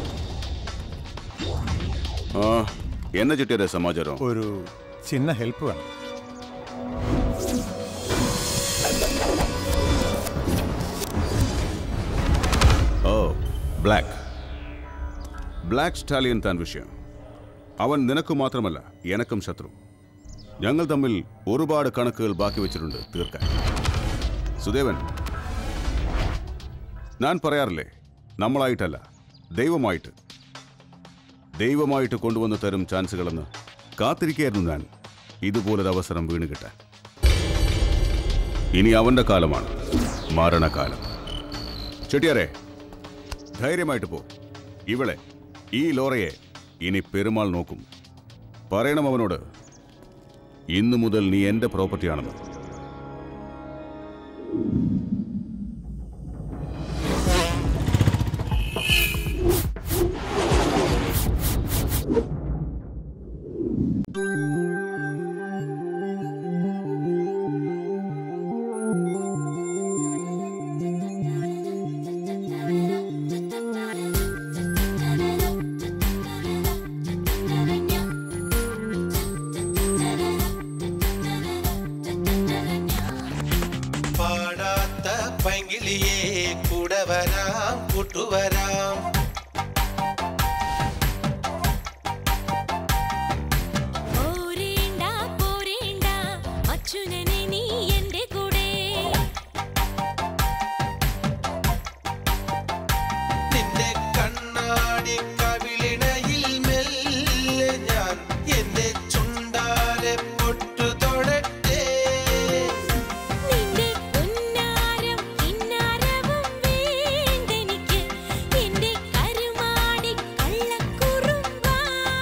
ആ, என்ன ചിട്ടിയുടെ സമാചാരം ഒരു ചിന്ന ഹെൽപ്പ് വേണം ഓ ബ്ലാക്ക് ബ്ലാക്ക് സ്റ്റാലിയൻ താൻ വിഷയം അവൻ നിനക്ക് മാത്രമല്ല എനക്കും ശത്രു ഞങ്ങൾ തമ്മിൽ ഒരുപാട് കണക്കുകൾ ബാക്കി വെച്ചിട്ടുണ്ട് തീർക്കാൻ സുദേവൻ ഞാൻ പറയാറില്ലേ നമ്മളായിട്ടല്ല ദൈവമായിട്ട് ദൈവമായിട്ട് കൊണ്ടുവന്ന് തരും ചാൻസുകളെന്ന് കാത്തിരിക്കുകയായിരുന്നു ഞാൻ ഇതുപോലൊരു അവസരം വീണ് കിട്ടാൻ ഇനി അവന്റെ കാലമാണ് മരണകാലം ചെട്ടിയാരെ ധൈര്യമായിട്ട് പോ ഇവളെ ഈ ലോറയെ ഇനി പെരുമാൾ നോക്കും പറയണം അവനോട് ഇന്നു മുതൽ നീ എന്റെ പ്രോപ്പർട്ടിയാണെന്ന് പാടാത്ത പൈങ്കിളിയെ കൂടെ വരാം കൂട്ടുവരാം പോരേണ്ട പോരേണ്ട അച്യുനനെ നീ എന്റെ കൂടെ നിന്റെ കണ്ണാടി കവിളിണയിൽ മെല്ലെ ഞാൻ എന്റെ ചുണ്ടാലെ പൊട്ടു തൊടട്ടെ നിന്റെ പൊന്നാരം കിന്നാരവും വേണ്ടെനിക്ക് എന്റെ കരുമാടി കള്ളക്കുറുമ്പാ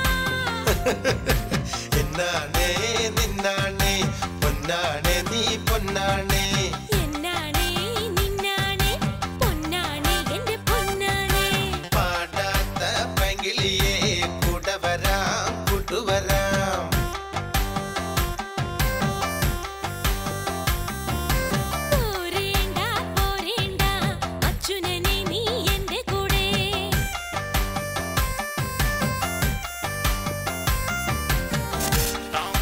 എന്നാണേ നിന്നാണേ പൊന്നാണേ നീ പൊന്നാണേ എന്നാണേ നിന്നാണേ പൊന്നാണേ എന്റെ പൊന്നാണേ പാടാത്ത പൈങ്കിളിയെ കൂടെ വരാം കൂട്ടുവരാം പോരേണ്ട പോരേണ്ട അച്യുനനെ നീ എന്റെ കൂടെ Down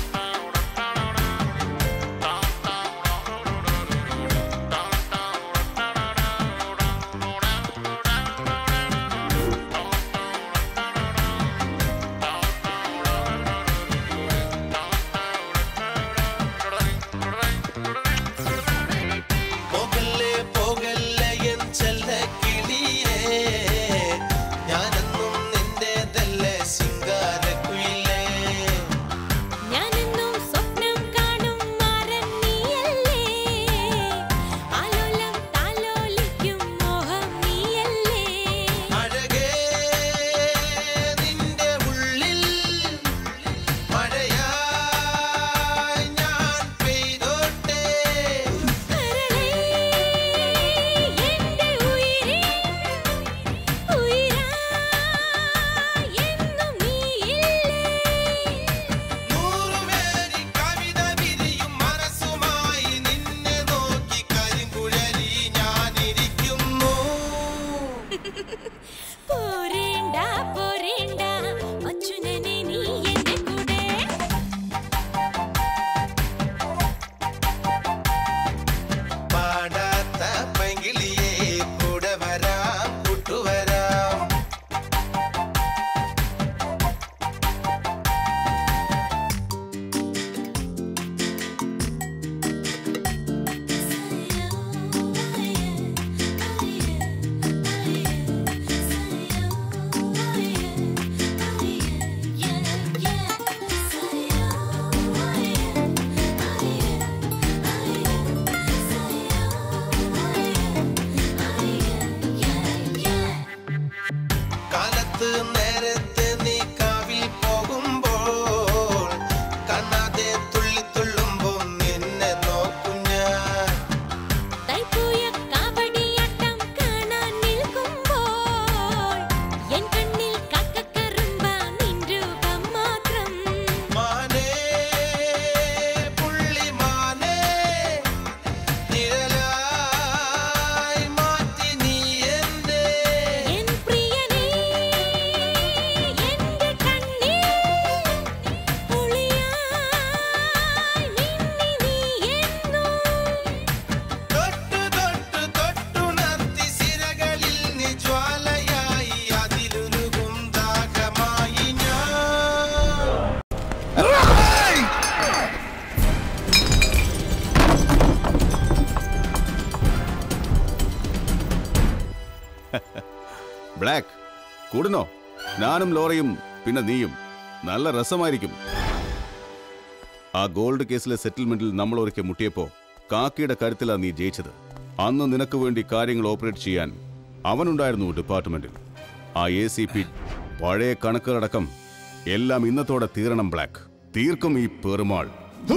കൂടുന്നോ ഞാനും ലോറയും പിന്നെ നീയും നല്ല രസമായിരിക്കും ആ ഗോൾഡ് കേസിലെ സെറ്റിൽമെന്റിൽ നമ്മൾ ഒരിക്കൽ മുട്ടിയപ്പോ കാക്കിയുടെ കരുത്തിലാ നീ ജയിച്ചത് അന്ന് നിനക്ക് വേണ്ടി കാര്യങ്ങൾ ഓപ്പറേറ്റ് ചെയ്യാൻ അവനുണ്ടായിരുന്നു ഡിപ്പാർട്ട്മെന്റിൽ ആ എ സി പി പഴയ കണക്കുകളടക്കം എല്ലാം ഇന്നത്തോടെ തീരണം ബ്ലാക്ക് തീർക്കും ഈ പെരുമാൾ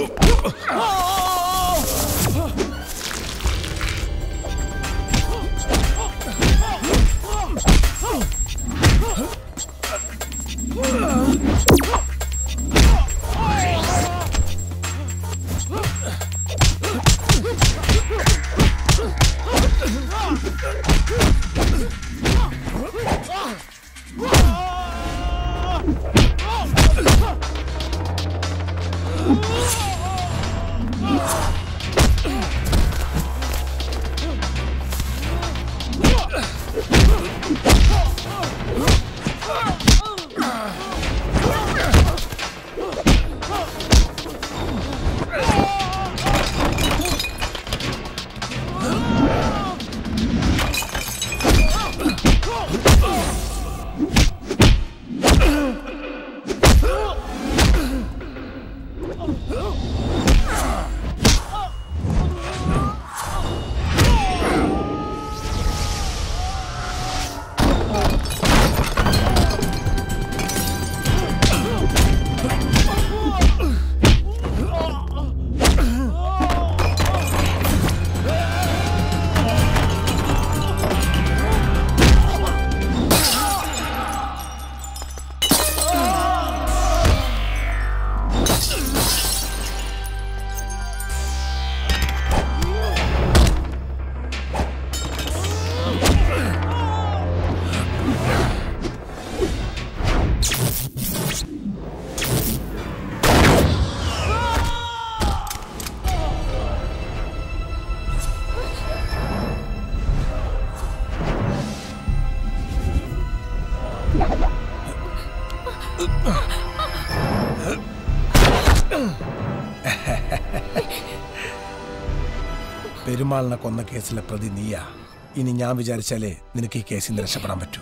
പെരുമാളിനെ കൊന്ന കേസിലെ പ്രതി നീയാ ഇനി ഞാൻ വിചാരിച്ചാലേ നിനക്ക് ഈ കേസിൽ നിന്ന് രക്ഷപ്പെടാൻ പറ്റൂ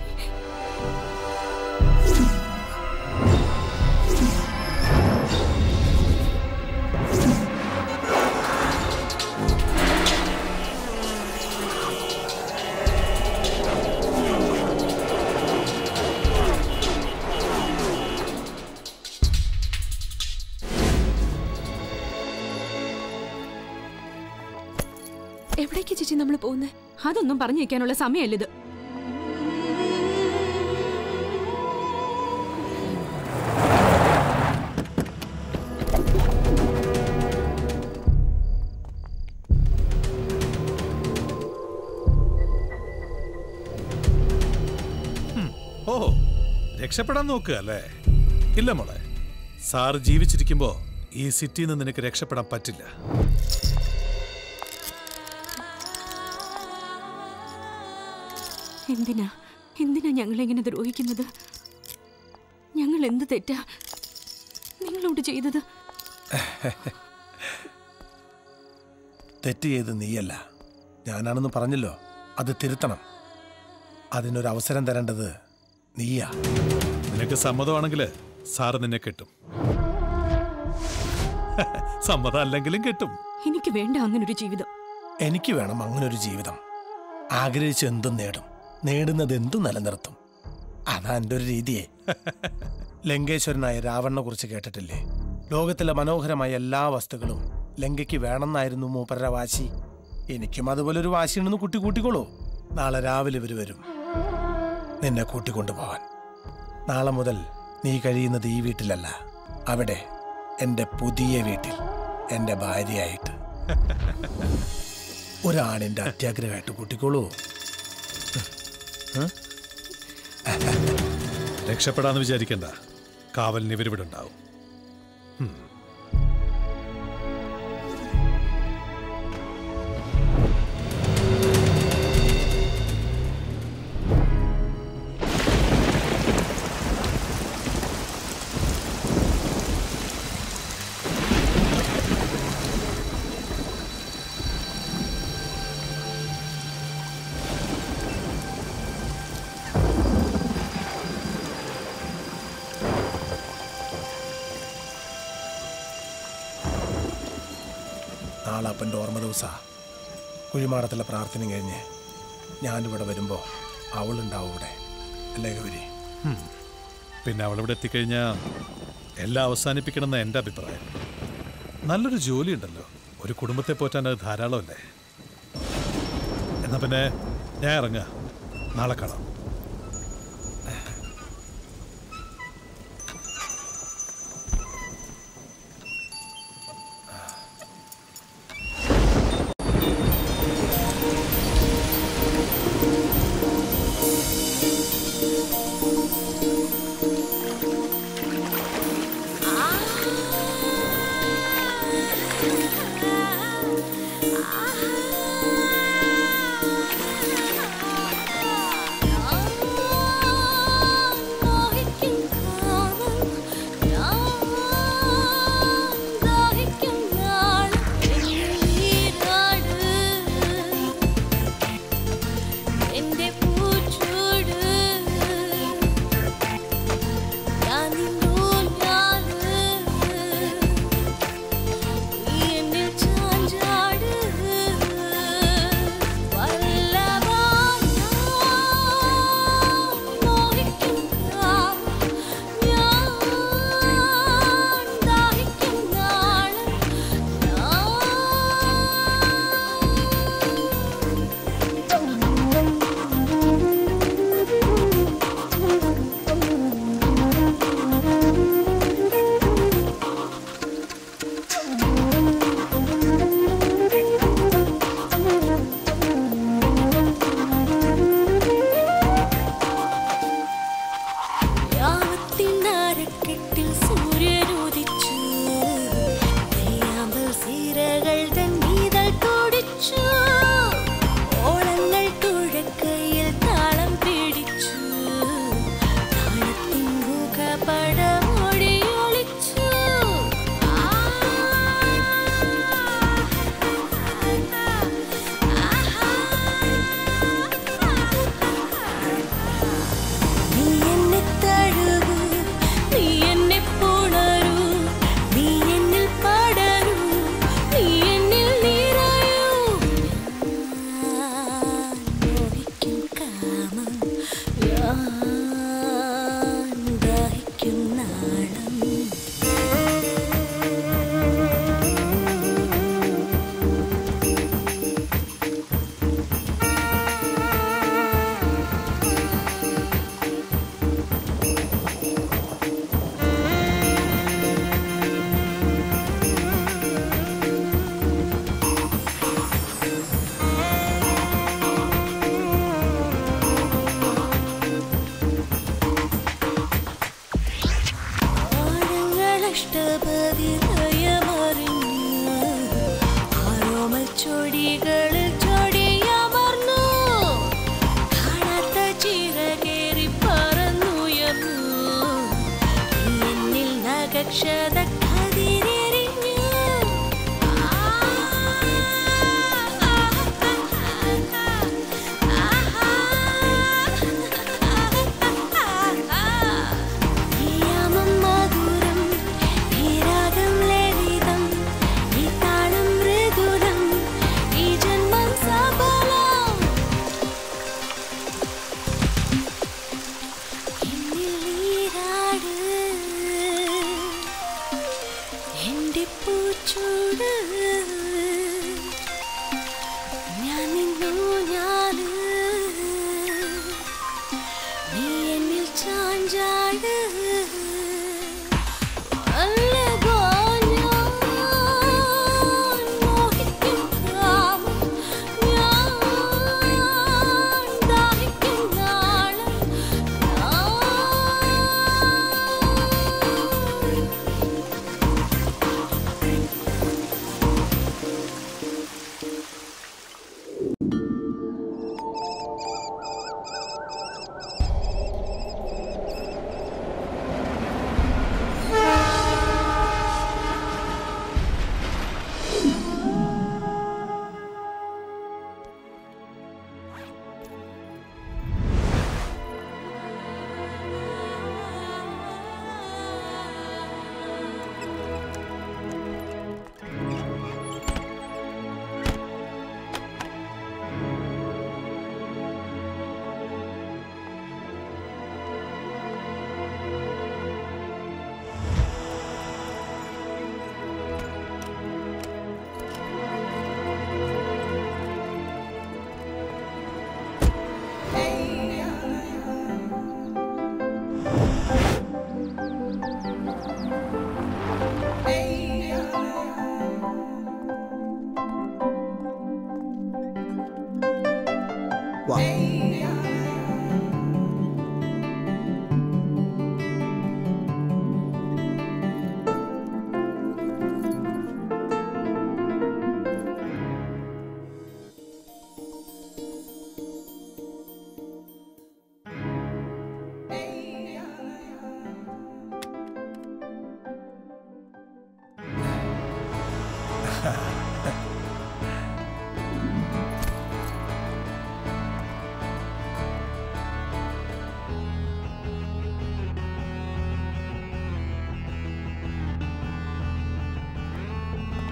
എവിടേക്ക് ചേച്ചി നമ്മൾ പോകുന്നേ അതൊന്നും പറഞ്ഞു വെക്കാനുള്ള സമയമല്ലിത് ഓ രക്ഷപ്പെടാൻ നോക്കുക അല്ലേ ഇല്ല മോളെ സാർ ജീവിച്ചിരിക്കുമ്പോ ഈ സിറ്റിയിൽ നിന്ന് നിനക്ക് രക്ഷപ്പെടാൻ പറ്റില്ല എന്തിനാ എന്തിനാ ഞങ്ങളെങ്ങനെ ദ്രോഹിക്കുന്നത് ഞങ്ങൾ എന്ത് തെറ്റാ നിങ്ങളോട് ചെയ്തത് തെറ്റ് ചെയ്ത് നീയല്ല ഞാനാണെന്ന് പറഞ്ഞല്ലോ അത് തിരുത്തണം അതിനൊരു അവസരം തരേണ്ടത് നീയാ നിനക്ക് സമ്മതമാണെങ്കിൽ സാറ് നിന്നെ കെട്ടും സമ്മതം അല്ലെങ്കിലും കെട്ടും എനിക്ക് വേണ്ട അങ്ങനൊരു ജീവിതം എനിക്ക് വേണം അങ്ങനൊരു ജീവിതം ആഗ്രഹിച്ച് എന്തും നേടും നേടുന്നത് എന്തും നിലനിർത്തും അതാ എൻ്റെ ഒരു രീതിയെ ലങ്കേശ്വരനായ രാവണനെ കുറിച്ച് കേട്ടിട്ടില്ലേ ലോകത്തിലെ മനോഹരമായ എല്ലാ വസ്തുക്കളും ലങ്കയ്ക്ക് വേണമെന്നായിരുന്നു മൂപ്പരുടെ വാശി എനിക്കും അതുപോലെ ഒരു വാശിയുണ്ടെന്ന് കുട്ടി കൂട്ടിക്കോളൂ നാളെ രാവിലെ ഇവർ വരും നിന്നെ കൂട്ടിക്കൊണ്ടുപോവാൻ നാളെ മുതൽ നീ കഴിയുന്നത് ഈ വീട്ടിലല്ല അവിടെ എൻ്റെ പുതിയ വീട്ടിൽ എൻ്റെ ഭാര്യയായിട്ട് ഒരാണിൻ്റെ അത്യാഗ്രഹമായിട്ട് കൂട്ടിക്കോളൂ രക്ഷപ്പെടാന്ന് വിചാരിക്കണ്ട കാവലിന് ഇവരിവിടെ ഉണ്ടാവും ഉം. നാളെ അപ്പൻ്റെ ഓർമ്മ ദിവസാ കുഴിമാടത്തിലെ പ്രാർത്ഥന കഴിഞ്ഞ് ഞാനിവിടെ വരുമ്പോൾ അവളുണ്ടാവും ഇവിടെ അല്ലേ ഗൗരി ഹും. പിന്നെ അവളിവിടെ എത്തിക്കഴിഞ്ഞാൽ എല്ലാം അവസാനിപ്പിക്കണമെന്ന എൻ്റെ അഭിപ്രായം നല്ലൊരു ജോലി ഉണ്ടല്ലോ ഒരു കുടുംബത്തെ പോറ്റാൻ അത് ധാരാളമല്ലേ എന്നാ പിന്നെ ഞാൻ ഇറങ്ങാം നാളെ കാണാം എന്റെ പൂച്ചൂട് ഞാൻ നിന്നൂഞ്ഞാല് നീ എന്നെ ചാഞ്ചാട് വല്ലഭാ മോഹിക്കും ഞാൻ ദാഹിക്കും നാളെ യാവത്തിനരക്കെട്ടിൽ സൂര്യനുദിച്ചു നെയ്യാമ്പൽ സീരകൾ തൻ നീതൽ തുടിച്ചു ഓളങ്ങൾ തുഴക്കയിൽ താളം പിടിച്ചു താളത്തിൻ മുഖപടമൊടി ഒളിച്ചു നീ എന്നെ തഴുകൂ നീ എന്നെ പുണരൂ നീ എന്നിൽ പടരൂ നീ എന്നിൽ നിറയൂ ഞാൻ മോഹിക്കും കാമം ഞാൻ ദാഹിക്കും നാളം ആഴങ്ങളഷ്ടപതി ലയമറിഞ്ഞു ആരോമൽ ചൊടികളിൽ ചൊടിയമർന്നു കാണാത്ത ചിറകേറി പറന്നുയർന്നു നീ എന്നിൽ നഗക്ഷത കതിരെറിഞ്ഞു യാമം മധുരം ഈ രാഗം ലളിതം ഈ താളം മൃദുലം ഈ ജന്മം സഫലം എന്നിൽ നീരാട് എന്റെ പൂച്ചൂട് ഞാൻ നിന്നു ഞാന് നീ എന്നിൽ ചാഞ്ചാട് വല്ലഭോ ഞാൻ മോഹിക്കും കാമം ഞാൻ ദാഹിക്കും നാളം ഞാൻ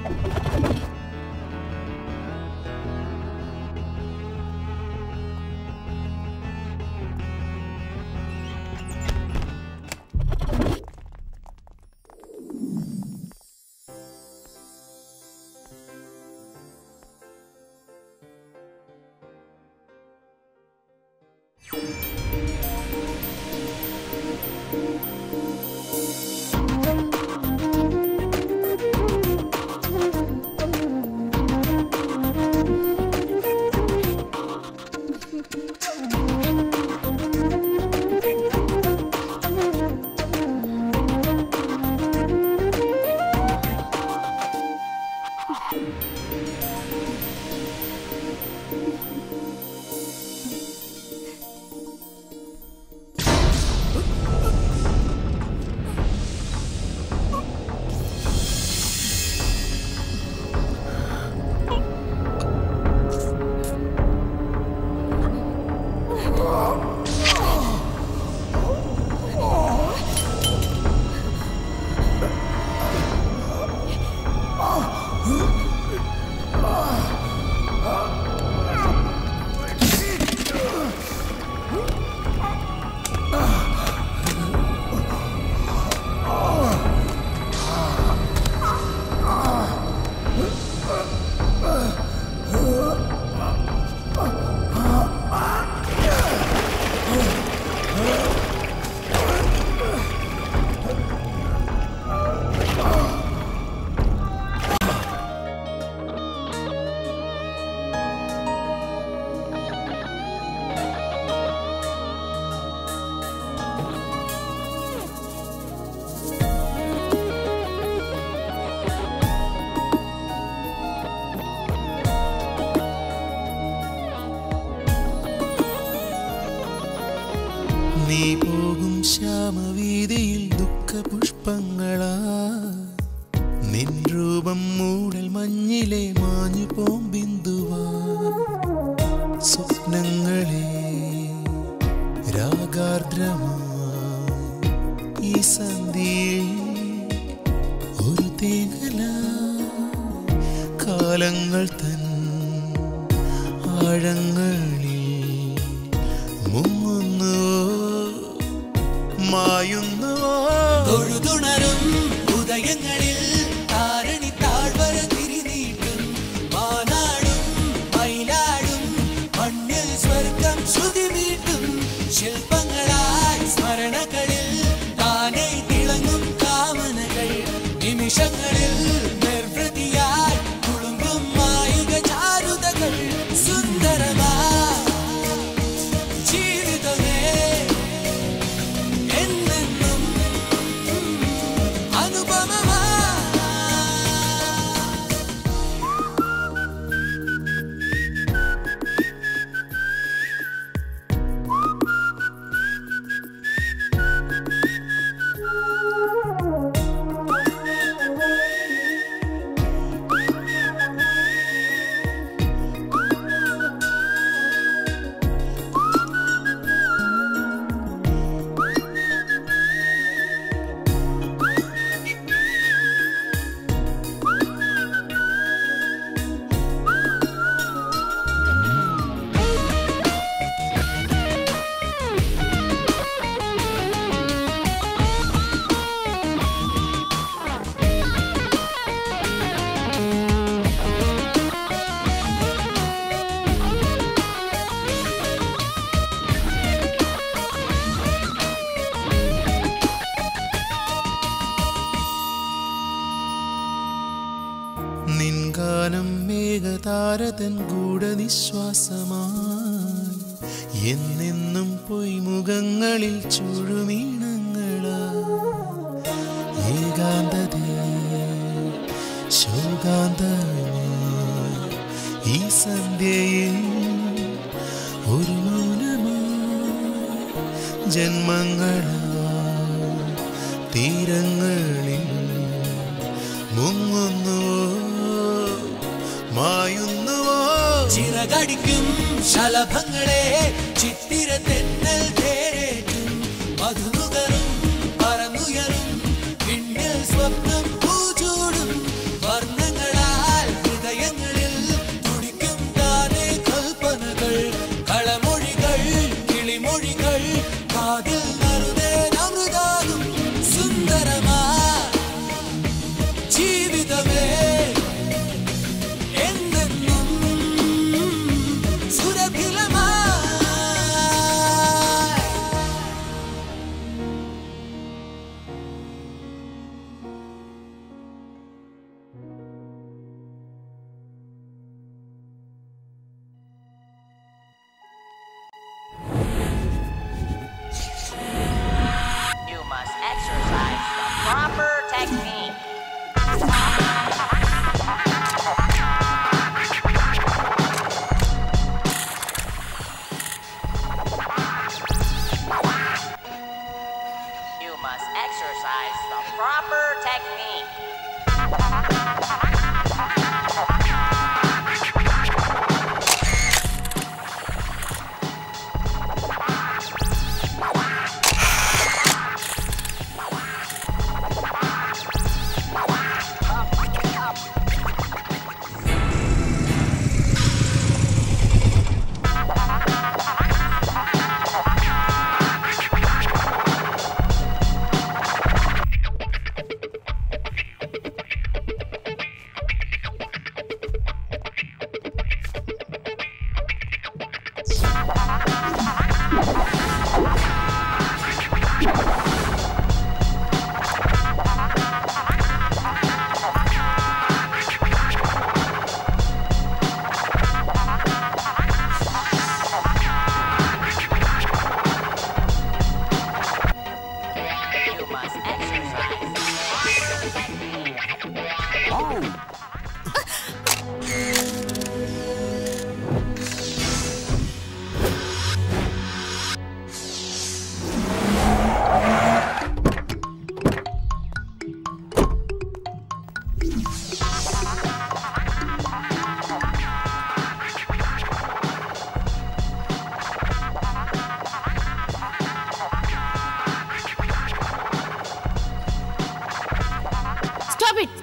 നീ പോകും ശ്യാമവീതിയിൽ ദുഃഖപുഷ്പങ്ങളാ നിൻ രൂപം മൂടൽ മഞ്ഞിലെ മാഞ്ഞു പോം ബിന്ദുവാ സ്വപ്നങ്ങളെ രാഗാർദ്രമായി ഈ സന്ധ്യയിൽ ഒരു തേങ്ങല കാലങ്ങൾ തൻ ആഴങ്ങളിൽ മുങ്ങുന്നുവോ മായുന്നുവോ തൊഴുതുണരും ഉദയങ്ങളിൽ താരണി താഴ്വര തിരിനീട്ടും മാനാടും മയിലാടും മണ്ണിൽ സ്വർഗം ശ്രുതി വീട്ടും ശില്പങ്ങളായി സ്മരണകളിൽ താനെ തിളങ്ങും കാമനകൾ നിമിഷങ്ങളിൽ നിർവൃതിയായി കുളുമ്പും മായുക ചാരുതകൾ സുന്ദരമാ ജീവിതമേ എന്നെന്നും അനുപമമാ നിൻഗാനം മേഘതാരതൻ ഗൂഢനിശ്വാസമായി എന്നെന്നും പൊയ്മുഖങ്ങളിൽ ചുഴുമീണങ്ങളാ ഏകാന്തതേ ശോകാന്തമായി ഈ സന്ധ്യയിൽ ഒരു മൗനമായി ജന്മങ്ങളാ തീരങ്ങളിൽ മുങ്ങുന്നുവോ മായുന്നുവോ ചിറകടിക്കും ശലഭങ്ങളെ ചിത്തിര തെന്നൽ തേരേറ്റും മധുനുകരും പറന്നുയരും പിന്നിൽ സ്വപ്നം പൂചൂടും വർണ്ണങ്ങളാ ജീവിതമേ എന്നെന്നും സുരഭിലമായി You must exercise the proper technique. You must exercise the proper technique. You must exercise the proper technique. Stop it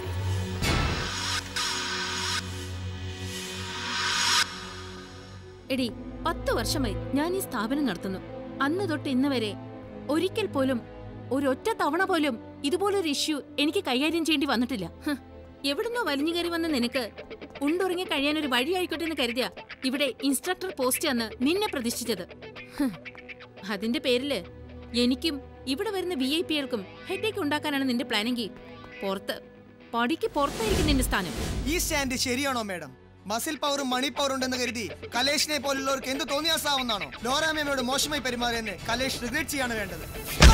എടി പത്ത് വർഷമായി ഞാൻ ഈ സ്ഥാപനം നടത്തുന്നു അന്ന് തൊട്ട് ഇന്ന് വരെ ഒരിക്കൽ പോലും ഒരൊറ്റ തവണ പോലും ഇതുപോലൊരു ഇഷ്യൂ എനിക്ക് കൈകാര്യം ചെയ്യേണ്ടി വന്നിട്ടില്ല ഹ്, എവിടുന്നോ വലിഞ്ഞു കയറി വന്ന നിനക്ക് ഉണ്ടുറങ്ങി കഴിയാൻ ഒരു വഴിയായിക്കോട്ടെ എന്ന് കരുതിയ ഇവിടെ ഇൻസ്ട്രക്ടർ പോസ്റ്റ് അന്ന് നിന്നെ പ്രതിഷ്ഠിച്ചത് ഹ്, അതിന്റെ പേരില് എനിക്കും ഇവിടെ വരുന്ന വി ഐ പികൾക്കും ഹെഡേക്ക് ഉണ്ടാക്കാനാണ് നിന്റെ പ്ലാനെങ്കിൽ പുറത്ത് പടിക്ക് പുറത്തായിരിക്കും നിന്റെ സ്ഥാനം ഈ സ്റ്റാൻഡ് ശരിയാണോ മാഡം മസിൽ പവറും മണി പവറും ഉണ്ടെന്ന് കരുതി കലേഷിനെ പോലുള്ളവർക്ക് എന്ത് തോന്നിയാസാവുന്നാണോ ലോറാമയോട് മോശമായി പെരുമാറിയെന്ന് കലേഷ് റിഗ്രറ്റ് ചെയ്യാണ് വേണ്ടത്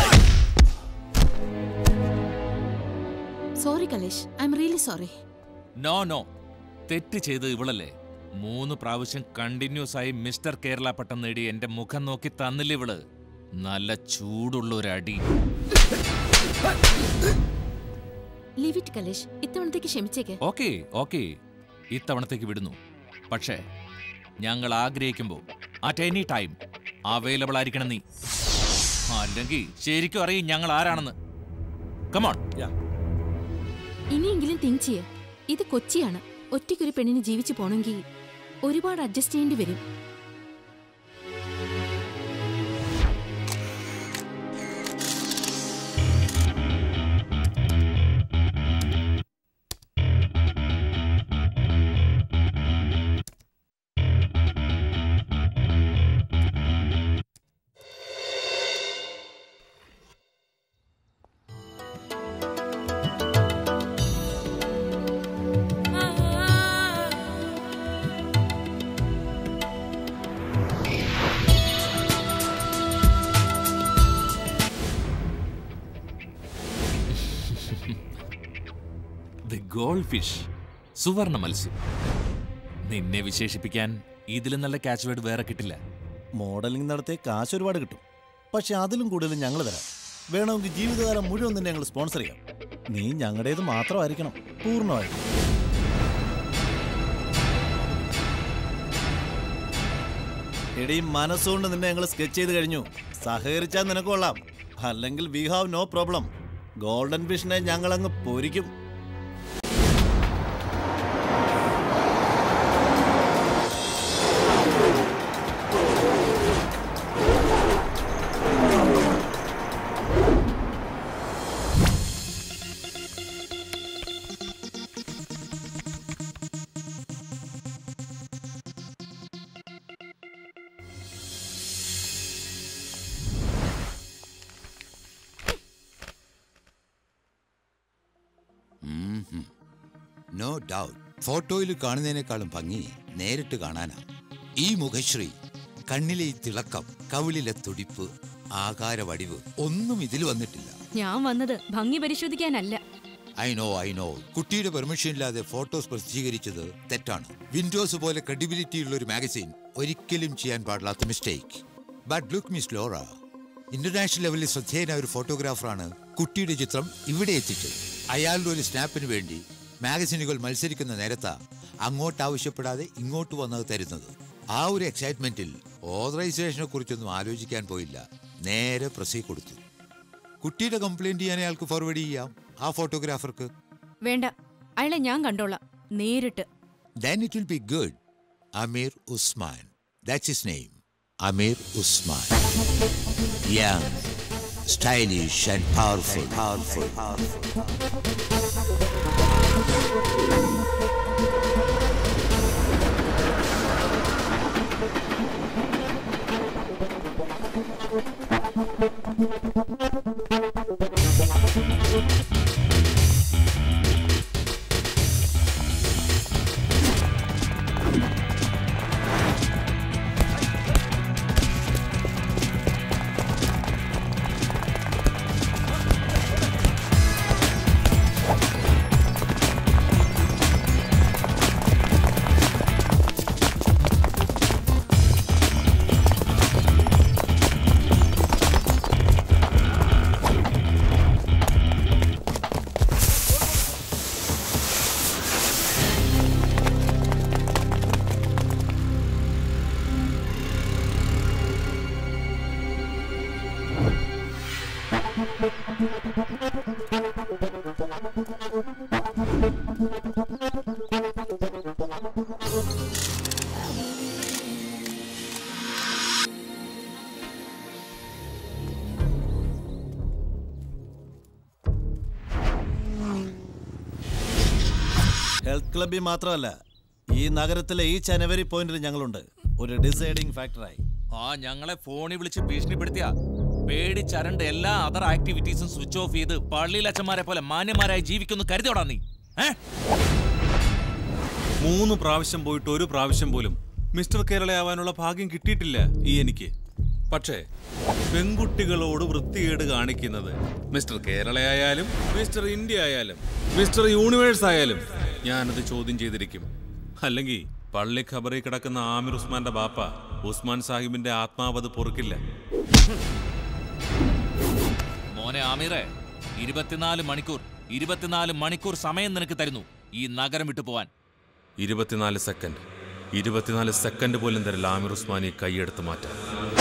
sorry Kalesh I'm really sorry no no തെറ്റ് ചെയ്ത് ഇവളല്ലേ മൂന്ന് പ്രാവശ്യം കണ്ടിന്യൂസ് ആയി മിസ്റ്റർ കേരള പട്ടം നേടി എന്റെ മുഖം നോക്കി തന്നില്ല ഇവള് നല്ല ചൂടുള്ള ഒരു അടി ലീവ് ഇറ്റ് കലേഷ് ഇത്തവണത്തേക്ക് ക്ഷമിച്ചേക്ക് ഓക്കെ ഓക്കെ ഇത്തവണത്തേക്ക് വിടുന്നു പക്ഷേ ഞങ്ങൾ ആഗ്രഹിക്കുമ്പോൾ അറ്റ് എനി ടൈം അവൈലബിൾ ആയിരിക്കണം നീ അല്ലെങ്കിൽ ശരിക്കും അറിയും ഞങ്ങൾ ആരാണെന്ന് കമോൺ ഇനിയെങ്കിലും തിങ്ക് ചെയ്യ ഇത് കൊച്ചിയാണ് ഒറ്റയ്ക്കൊരു പെണ്ണിന് ജീവിച്ചു പോണെങ്കിൽ ഒരുപാട് അഡ്ജസ്റ്റ് ചെയ്യേണ്ടി വരും ദി ഗോൾഡ് ഫിഷ് സുവർണ മത്സ്യം നിന്നെ വിശേഷിപ്പിക്കാൻ ഇതിലും നല്ല ക്യാച്ച് വേർഡ് വേറെ കിട്ടില്ല മോഡലിംഗ് നടത്തിയ കാശ് ഒരുപാട് കിട്ടും പക്ഷെ അതിലും കൂടുതൽ ഞങ്ങൾ തരാം വേണമെങ്കിൽ ജീവിതകാലം മുഴുവൻ തന്നെ ഞങ്ങൾ സ്പോൺസർ ചെയ്യാം നീ ഞങ്ങളുടേത് മാത്രമായിരിക്കണം പൂർണ്ണമായിട്ടും എടീ മനസ്സുകൊണ്ട് നിന്നെ ഞങ്ങൾ സ്കെച്ച് ചെയ്ത് കഴിഞ്ഞു സഹകരിച്ചാൽ നിനക്ക് കൊള്ളാം അല്ലെങ്കിൽ we have no problem golden ഫിഷിനെ ഞങ്ങൾ അങ്ങ് പൊരിക്കും നോ ഡൗട്ട് ഫോട്ടോയിൽ കാണുന്നതിനേക്കാളും ഭംഗി നേരിട്ട് കാണാനാ ഈ മുഖശ്രീ കണ്ണിലെ ഈ തിളക്കം കവിളിലെ തുടിപ്പ് ആകാര വടിവ് ഒന്നും ഇതിൽ വന്നിട്ടില്ല ഞാൻ വന്നത് ഭംഗി പരിശോധിക്കാനല്ല ഐ നോ ഐ നോ കുട്ടിയുടെ പെർമിഷൻ ഇല്ലാതെ ഫോട്ടോസ് പ്രസിദ്ധീകരിച്ചത് തെറ്റാണ് വിൻഡോസ് പോലെ ക്രെഡിബിലിറ്റി ഉള്ള ഒരു മാഗസീൻ ഒരിക്കലും ചെയ്യാൻ പാടില്ലാത്ത mistake but look miss Laura international ലെവലിൽ ശ്രദ്ധേയനായ ഒരു ഫോട്ടോഗ്രാഫറാണ് കുട്ടിയുടെ ചിത്രം ഇവിടെ എത്തിച്ചത് അയാളുടെ ഒരു സ്നാപ്പിന് വേണ്ടി മാഗസീനുകൾ മത്സരിക്കുന്ന നേരത്താ അങ്ങോട്ട് ആവശ്യപ്പെടാതെ ഇങ്ങോട്ട് വന്നത് തരുന്നത് ആ ഒരു എക്സൈറ്റ്മെന്റിൽ ഓതറൈസേഷനെ കുറിച്ചൊന്നും ആലോചിക്കാൻ പോയില്ല നേരെ പ്രസി കൊടുത്തു കുട്ടിയുടെ കംപ്ലൈന്റ് ചെയ്യാൻ അയാൾക്ക് ഫോർവേഡ് ചെയ്യാം ആ ഫോട്ടോഗ്രാഫർക്ക് വേണ്ട അയാളെ ഞാൻ കണ്ടോളാം നേരിട്ട് then it will be good. Amir Usman. That's his name. Amir Usman. Young, stylish, and powerful. Powerful. Powerful. Health ക്ലബിൽ മാത്രമല്ല ഈ നഗരത്തിലെ ഈ ജനുവരി പോയിന്റിൽ ഞങ്ങളുണ്ട് ഒരു ഡിസൈഡിങ് ഫാക്ടറായി ആ ഞങ്ങളെ ഫോണിൽ വിളിച്ച് ഭീഷണിപ്പെടുത്തിയ പേടിച്ചരണ്ട് എല്ലാ അതർ ആക്ടിവിറ്റീസും സ്വിച്ച് ഓഫ് ചെയ്ത് പള്ളിയിലച്ചന്മാരെ പോലെ മാന്യന്മാരായി ജീവിക്കുന്നു കരുതോടാ നീ മൂന്ന് പ്രാവശ്യം പോയിട്ട് ഒരു പ്രാവശ്യം പോലും മിസ്റ്റർ കേരളയാവാനുള്ള ഭാഗ്യം കിട്ടിയിട്ടില്ല ഈ എനിക്ക് പക്ഷേ പെൺകുട്ടികളോട് വൃത്തികേട് കാണിക്കുന്നത് മിസ്റ്റർ കേരളയായാലും മിസ്റ്റർ ഇന്ത്യ ആയാലും മിസ്റ്റർ യൂണിവേഴ്സ് ആയാലും ഞാനത് ചോദ്യം ചെയ്തിരിക്കും അല്ലെങ്കിൽ പള്ളി ഖബറിൽ കിടക്കുന്ന ആമിർ ഉസ്മാന്റെ ബാപ്പ ഉസ്മാൻ സാഹിബിന്റെ ആത്മാവത് പൊറുക്കില്ല മോനെ ആമീറെ ഇരുപത്തിനാല് മണിക്കൂർ ഇരുപത്തിനാല് മണിക്കൂർ സമയം നിനക്ക് തരുന്നു ഈ നഗരം വിട്ടു പോവാൻ ഇരുപത്തിനാല് സെക്കൻഡ് ഇരുപത്തിനാല് സെക്കൻഡ് പോലും തരില്ല ആമിർ ഉസ്മാനി കൈയെടുത്ത് മാറ്റാൻ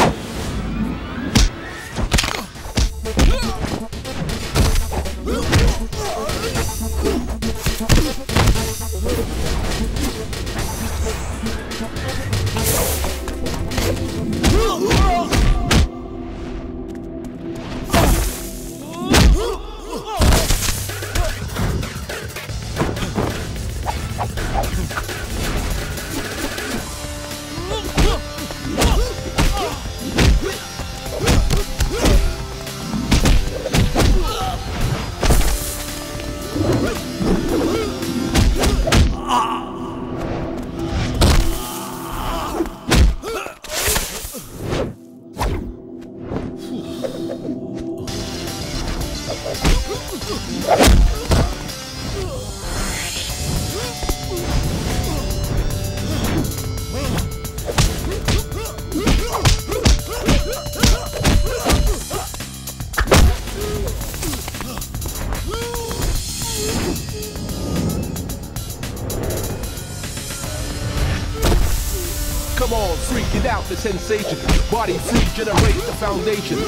Come on, freak it out, the sensation. Body free, generate the foundation.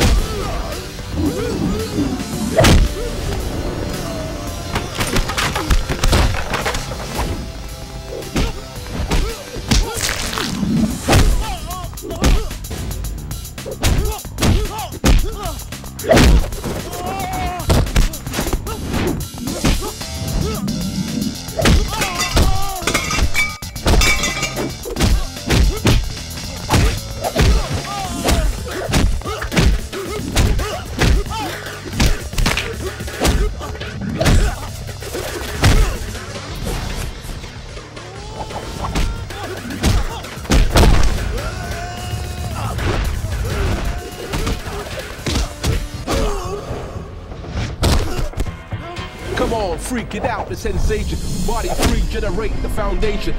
freak it out, the sensation. Body free, generate the foundation.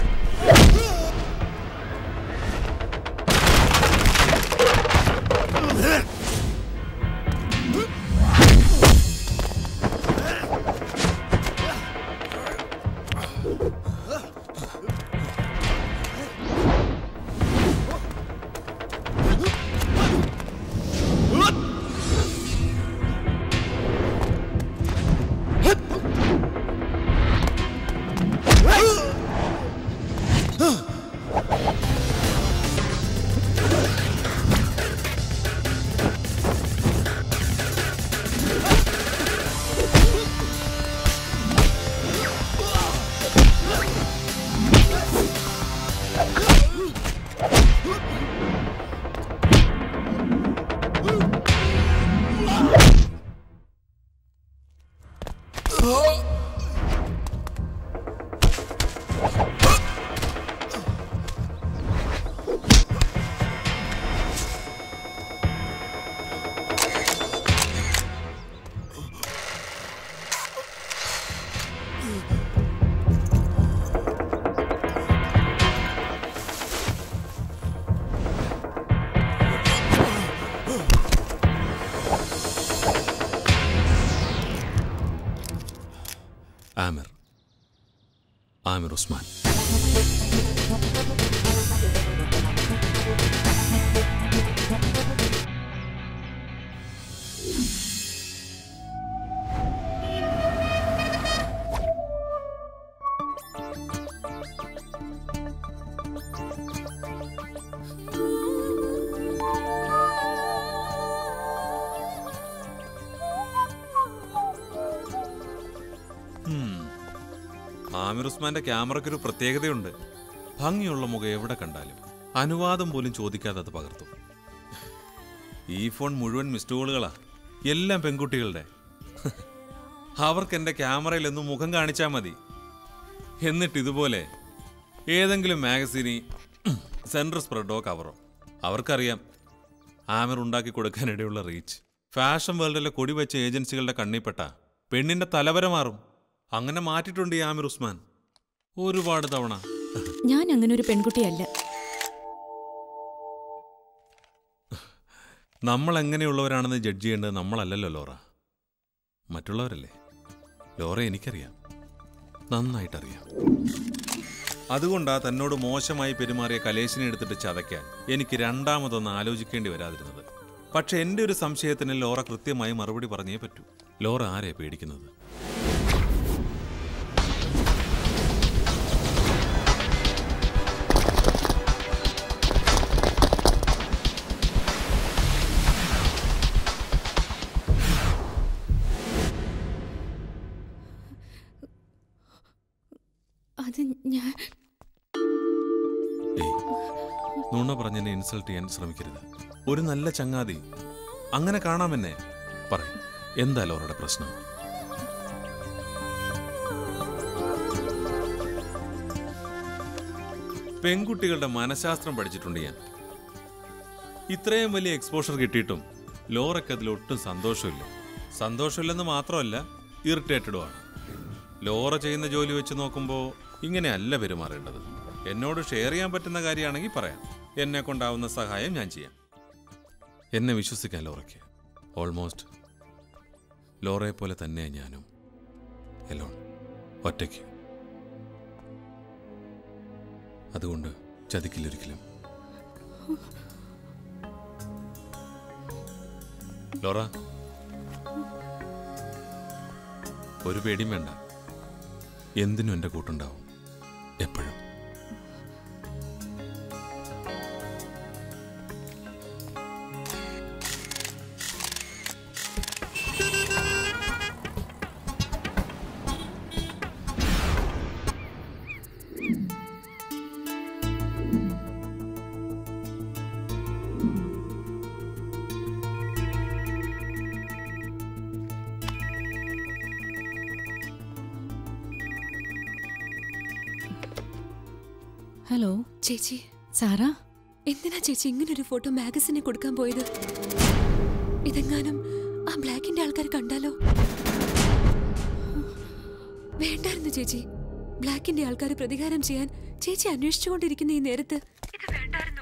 Aamir Aamir Usman ഉം. ആമിർ ഉസ്മാന്റെ ക്യാമറയ്ക്ക് ഒരു പ്രത്യേകതയുണ്ട് ഭംഗിയുള്ള മുഖം എവിടെ കണ്ടാലും അനുവാദം പോലും ചോദിക്കാതെ അത് പകർത്തും ഈ ഫോൺ മുഴുവൻ മിസ്ഡ് കോളുകളാ എല്ലാം പെൺകുട്ടികളുടെ അവർക്ക് എൻ്റെ ക്യാമറയിൽ എന്നും മുഖം കാണിച്ചാൽ മതി എന്നിട്ട് ഇതുപോലെ ഏതെങ്കിലും മാഗസീനി സെൻട്രൽ സ്പ്രെഡോ കവറോ അവർക്കറിയാം ആമിർ ഉണ്ടാക്കി കൊടുക്കാനിടയുള്ള റീച്ച് ഫാഷൻ വേൾഡിലെ കൊടി വെച്ച ഏജൻസികളുടെ കണ്ണിപ്പെട്ട പെണ്ണിന്റെ തലവര മാറും അങ്ങനെ മാറ്റിയിട്ടുണ്ട് ഈ ആമിർ ഉസ്മാൻ ഒരുപാട് തവണ ഞാൻ അങ്ങനെ ഒരു പെൺകുട്ടിയല്ല നമ്മൾ എങ്ങനെയുള്ളവരാണെന്ന് ജഡ്ജ് ചെയ്യേണ്ടത് നമ്മളല്ലല്ലോ ലോറ മറ്റുള്ളവരല്ലേ ലോറ എനിക്കറിയാം നന്നായിട്ടറിയാം അതുകൊണ്ടാ തന്നോട് മോശമായി പെരുമാറിയ കലേശിനെ എടുത്തിട്ട് ചതയ്ക്കാൻ എനിക്ക് രണ്ടാമതൊന്ന് ആലോചിക്കേണ്ടി വരാതിരുന്നത് പക്ഷെ എൻ്റെ ഒരു സംശയത്തിന് ലോറ കൃത്യമായി മറുപടി പറഞ്ഞേ പറ്റൂ ലോറ ആരെയാ പേടിക്കുന്നത് അത് ഞാൻ ഏയ് നുണ പറഞ്ഞെന്നെ ഇൻസൾട്ട് ചെയ്യാൻ ശ്രമിക്കരുത് ഒരു നല്ല ചങ്ങാതി അങ്ങനെ കാണാമെന്നെ പറയും എന്താ ലോറയുടെ പ്രശ്നം പെൺകുട്ടികളുടെ മനഃശാസ്ത്രം പഠിച്ചിട്ടുണ്ട് ഞാൻ ഇത്രയും വലിയ എക്സ്പോഷർ കിട്ടിയിട്ടും ലോറയ്ക്ക് അതിൽ ഒട്ടും സന്തോഷമില്ല സന്തോഷമില്ലെന്ന് മാത്രമല്ല ഇറിറ്റേറ്റഡുമാണ് ലോറ ചെയ്യുന്ന ജോലി വെച്ച് നോക്കുമ്പോൾ ഇങ്ങനെയല്ല പെരുമാറേണ്ടത് എന്നോട് ഷെയർ ചെയ്യാൻ പറ്റുന്ന കാര്യമാണെങ്കിൽ പറയാം എന്നെ കൊണ്ടാവുന്ന സഹായം ഞാൻ ചെയ്യാം എന്നെ വിശ്വസിക്കാൻ ലോറയ്ക്ക് ഓൾമോസ്റ്റ് ലോറയെ പോലെ തന്നെ ഞാനും എലോൺ ഒറ്റയ്ക്ക് അതുകൊണ്ട് ചതിക്കില്ലൊരിക്കലും ലോറ ഒരു പേടിയും വേണ്ട എന്തിനും എൻ്റെ കൂട്ടുണ്ടാവും എപ്പോഴും ഹലോ ചേച്ചി സാറാ എന്തിനാ ചേച്ചി ഇങ്ങനെ ഒരു ഫോട്ടോ മാഗസിനെ കൊടുക്കാൻ പോയത് ഇതെങ്ങാനും ആ ബ്ലാക്കിന്റെ ആൾക്കാർ കണ്ടാലോ വേണ്ടായിരുന്നു ചേച്ചി ബ്ലാക്കിന്റെ ആൾക്കാർ പ്രതികാരം ചെയ്യാൻ ചേച്ചി അന്വേഷിച്ചുകൊണ്ടിരിക്കുന്ന ഈ നേരത്ത് ഇത് വേണ്ടായിരുന്നു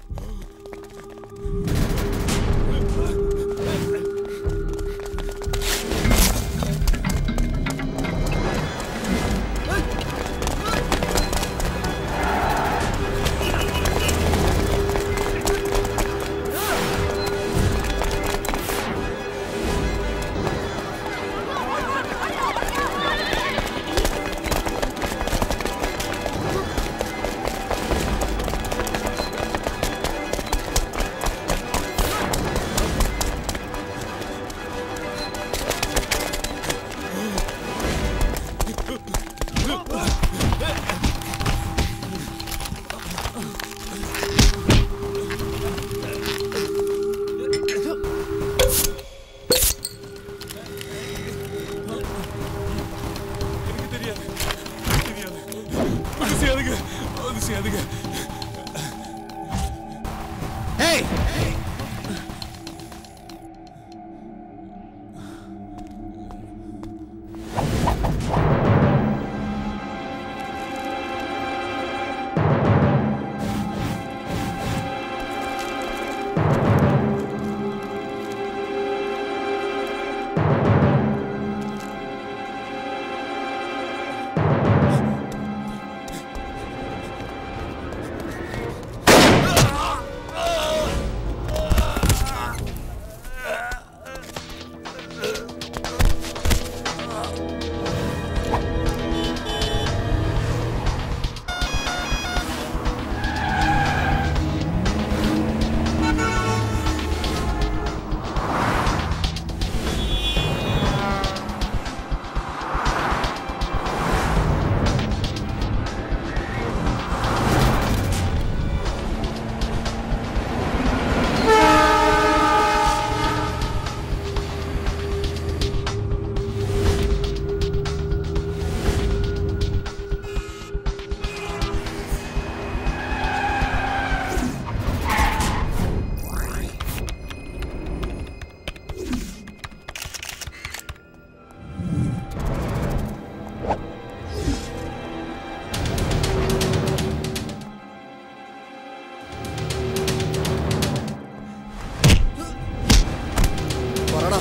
പറടാ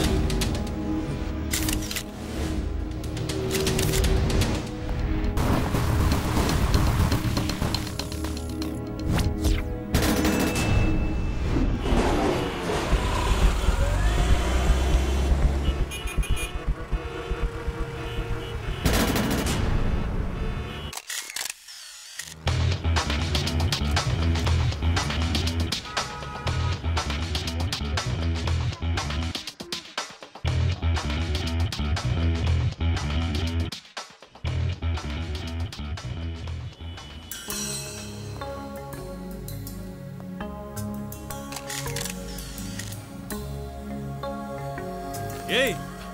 ഏയ്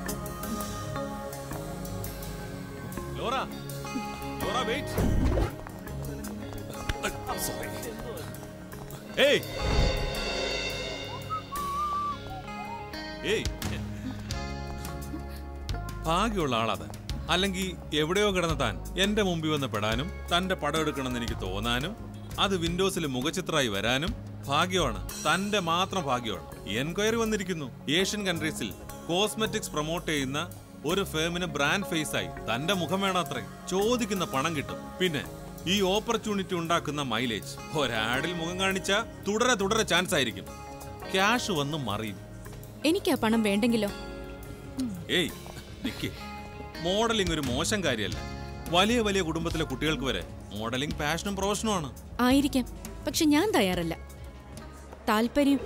ലോറ ലോറ വെയിറ്റ് സോറി ഏയ് ഏയ് ഭാഗ്യമുള്ള ആളത് അല്ലെങ്കിൽ എവിടെയോ കിടന്ന താൻ എന്റെ മുമ്പിൽ വന്ന് പെടാനും തന്റെ പടം എടുക്കണമെന്ന് എനിക്ക് തോന്നാനും അത് വിൻഡോസിൽ മുഖചിത്രമായി വരാനും ഭാഗ്യമാണ് തന്റെ മാത്രം ഭാഗ്യമാണ് എൻക്വയറി വന്നിരിക്കുന്നു ഏഷ്യൻ കൺട്രീസിൽ കോസ്മെറ്റിക്സ് പ്രൊമോട്ട് ചെയ്യുന്ന ഒരു ഫേമിന് ബ്രാൻഡ് ഫേസ് ആയി തന്റെ മുഖം വേണം അത്രേ ചോദിക്കുന്ന പണം കിട്ടും പിന്നെ ഈ ഓപ്പർച്യൂണിറ്റി ഉണ്ടാക്കുന്ന മൈലേജ് ഒരാടിൽ മുഖം കാണിച്ച തുടരെ തുടരെ ചാൻസ് ആയിരിക്കും ക്യാഷ് വന്ന് മറിയും എനിക്ക് ആ പണം വേണ്ടെങ്കിലോ ഏയ് നിക്ക് മോഡലിംഗ് ഒരു മോശം കാര്യമല്ല വലിയ വലിയ കുടുംബത്തിലെ കുട്ടികൾക്ക് വരെ മോഡലിംഗ് പാഷനും പ്രൊഫഷനും ആണ് ആയിരിക്കാം പക്ഷെ ഞാൻ തയ്യാറല്ല താല്പര്യം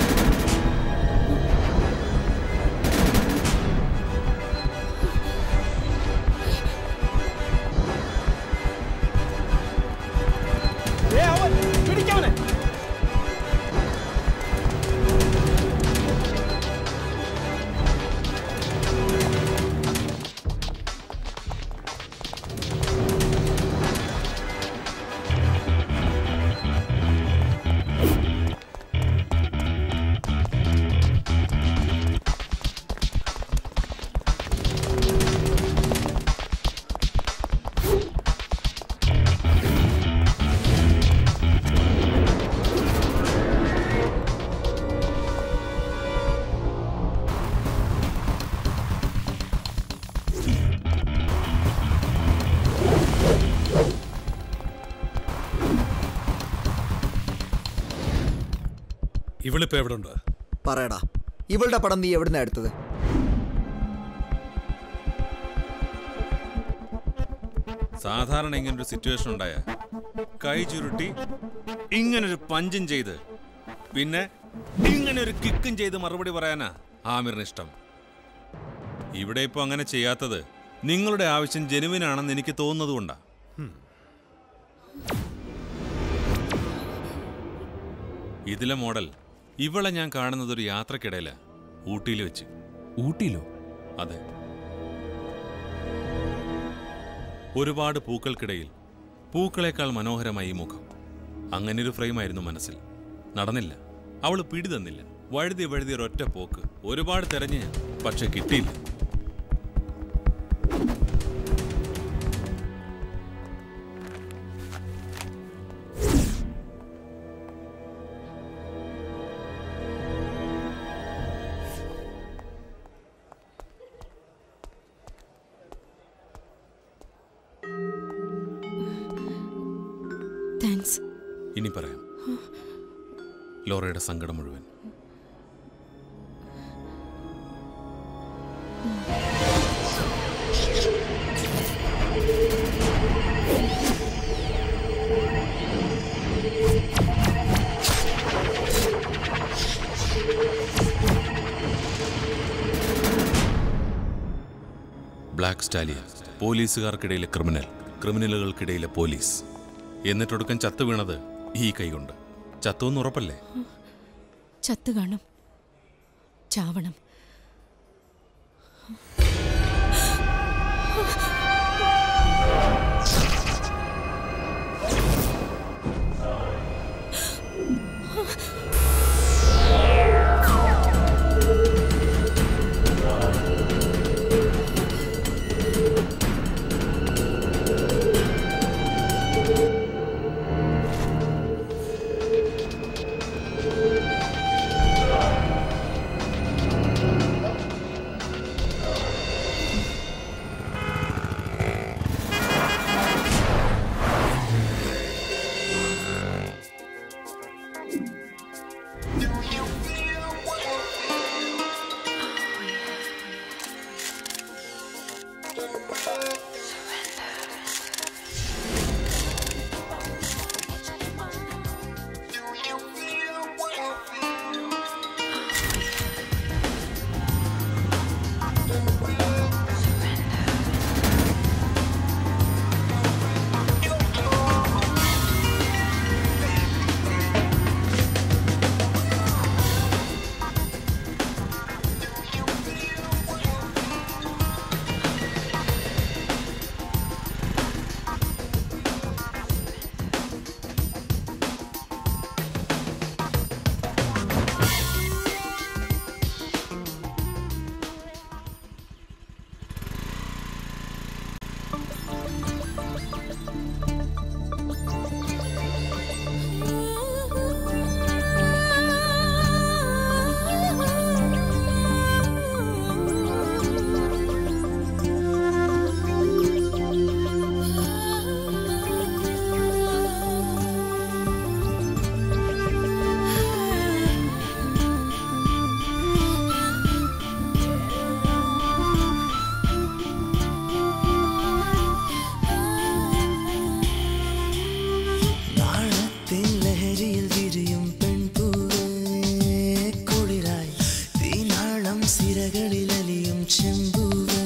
പിടിക്കവനെ ഇവളിപ്പോ എവിടെ ഉണ്ട് പറയടാ ഇവളുടെ പടം നീ എവിടുന്നാ എടുത്തത് സാധാരണ ഇങ്ങനൊരു സിറ്റുവേഷൻ ഉണ്ടായ കൈ ചുരുട്ടി ഇങ്ങനൊരു പഞ്ചും ചെയ്ത് പിന്നെ ഇങ്ങനെ ഒരു കിക്കും ചെയ്ത് മറുപടി പറയാനാ ആമിറിന് ഇഷ്ടം ഇവിടെ ഇപ്പൊ അങ്ങനെ ചെയ്യാത്തത് നിങ്ങളുടെ ആവശ്യം ജനുവിനാണെന്ന് എനിക്ക് തോന്നുന്നത് കൊണ്ടാ ഇതിലെ മോഡൽ ഇവളെ ഞാൻ കാണുന്നത് ഒരു യാത്രക്കിടയില ഊട്ടിയിൽ വെച്ച് ഊട്ടിയിലോ അതെ ഒരുപാട് പൂക്കൾക്കിടയിൽ പൂക്കളേക്കാൾ മനോഹരമായി ഈ മുഖം അങ്ങനൊരു ഫ്രെയിമായിരുന്നു മനസ്സിൽ നടന്നില്ല അവൾ പിടി തന്നില്ല വഴുതി വഴുതി ഒരൊറ്റ പോക്ക് ഒരുപാട് തെരഞ്ഞു ഞാൻ പക്ഷെ കിട്ടിയില്ല താങ്ക്സ് ഇനി പറയാം ലോറയുടെ സങ്കടം മുഴുവൻ ബ്ലാക്ക് സ്റ്റാലിയ പോലീസുകാർക്കിടയിലെ ക്രിമിനൽ ക്രിമിനലുകൾക്കിടയിലെ പോലീസ് എന്നിട്ടൊടുക്കം ചത്തു വീണത് ഈ കൈകൊണ്ട് ചത്തുവെന്ന് ഉറപ്പല്ലേ ചത്തു കാണും ചാവണം നാളത്തിൻ ലഹരിയിൽ വിരിയും പെൺപൂവേ കുളിരായി തീനാളം സിരകളിൽ അലിയും ചെമ്പൂവേ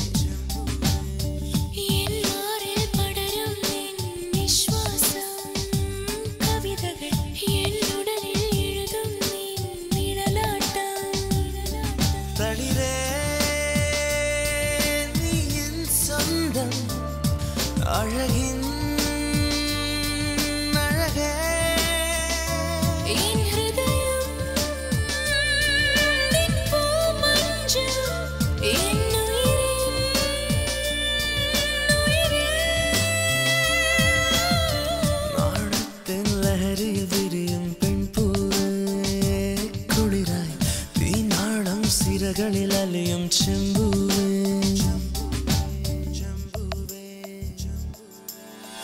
എന്നോരിൽ പടരും നിൻ വിശ്വാസം കവിതകൾ എന്നുടലിൽ എഴുതും നിൻ നിഴലാട്ടം തളിരേ നീ എൻ സ്വന്തം അഴകിൻ അഴകേ എൻ ഹൃദയം നിൻ പൂമഞ്ചൽ എന്നുയിരേ നാളത്തിൻ ലഹരിയിൽ വിരിയും പെൺപൂവേ കുളിരായി തീനാളം സിരകളിൽ അലിയും ചെമ്പൂവേ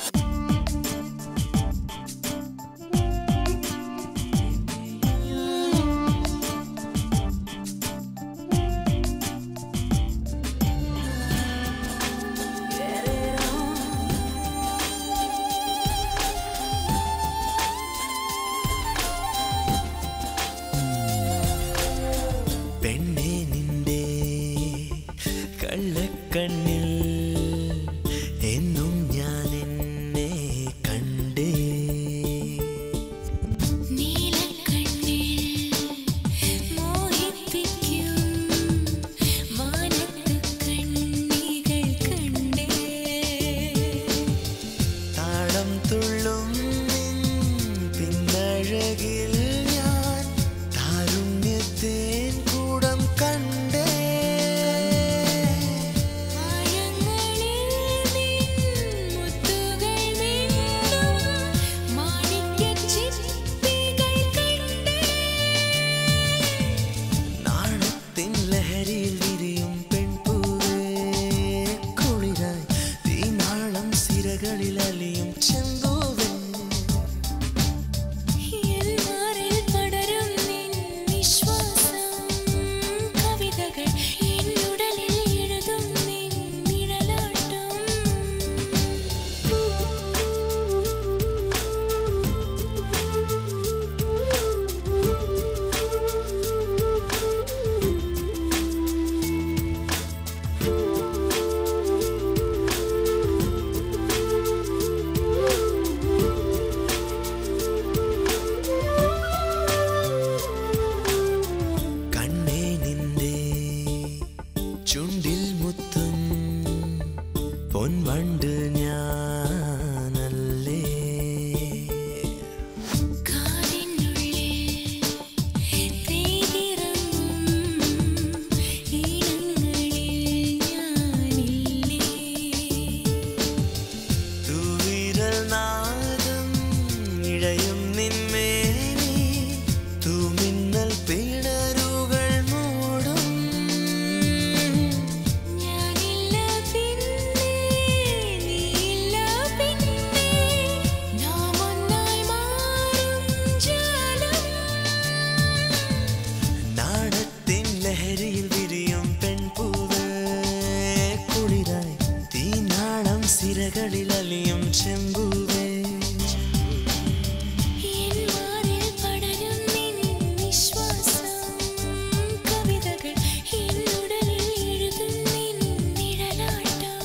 സിരകളിലലിയും ചെമ്പൂവൻ മാറിൽ പടരും നിൻ വിശ്വാസം കവിതകൾ എന്നുടലിൽ എഴുതും നിൻ നിഴലാട്ടം കണ്ണേ നിന്റെ ചുണ്ടിൽ മുത്തും പൊൻവണ്ട് ഞാനല്ലേ തൂവിരൽ നാദം ഇഴയും നിന്മേനി തൂമിന്നൽ പിണരുകൾ മൂടും ഞാനില്ല പിന്നെ നീയില്ല പിന്നെ നാം ഒന്നായി മാറും ജാലം നാടത്തിൻ ലഹരിയിൽ വിരിയും പെൺപൂവ് കുളിരായി തീനാളം സിരകളിൽ അലിയും ചെമ്പൂവേ മാറിൽ പടരും നിൻ വിശ്വാസം കവിതകൾ എന്നുടലിൽ എഴുതും നിൻ നിഴലാട്ടം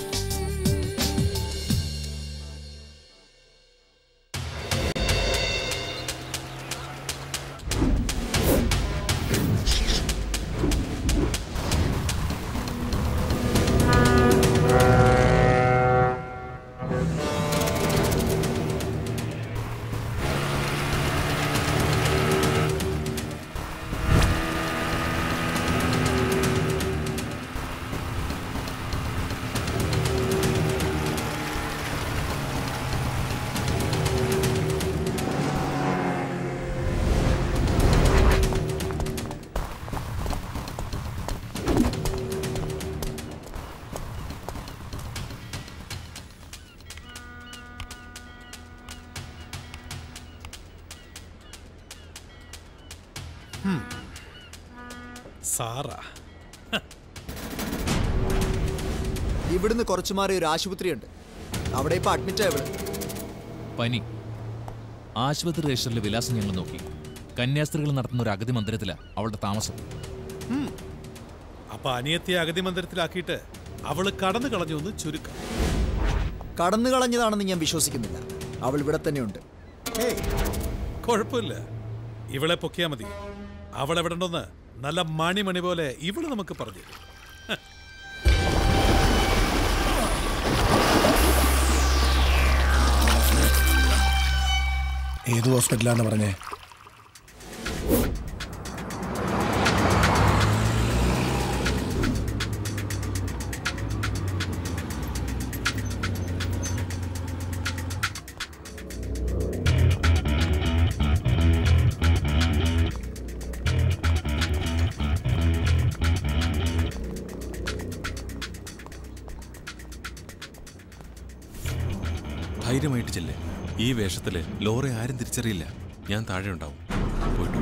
ഹും. സാറാ ഇവിടുന്ന് കുറച്ചു മാറി ഒരു ആശുപത്രിയുണ്ട് അവിടെ ഇപ്പൊ അഡ്മിറ്റ് ഇവിടെ പനി ആശുപത്രി രജിസ്റ്ററിലെ വിലാസം ഞങ്ങൾ നോക്കി കന്യാസ്ത്രീകൾ നടത്തുന്ന ഒരു അഗതി മന്ദിരത്തിലാ അവളുടെ താമസം ഹും. അപ്പൊ അനിയത്തിയെ അഗതി മന്ദിരത്തിലാക്കിയിട്ട് അവള് കടന്നു കളഞ്ഞു എന്ന് ചുരുക്കം കടന്നു കളഞ്ഞതാണെന്ന് ഞാൻ വിശ്വസിക്കുന്നില്ല അവൾ ഇവിടെ തന്നെയുണ്ട് കുഴപ്പമില്ല ഇവളെ പൊക്കിയാ മതി അവൾ എവിടെ ഉണ്ടെന്ന് നല്ല മണിമണി പോലെ ഇവള് നമുക്ക് പറഞ്ഞു തരും. ഹ. ഏത് ഹോസ്പിറ്റലാന്ന് പറഞ്ഞേ ധൈര്യമായിട്ട് ചെല്ലേ ഈ വേഷത്തില് ലോറെ ആരും തിരിച്ചറിയില്ല ഞാൻ താഴെ ഉണ്ടാവും പോയിട്ടു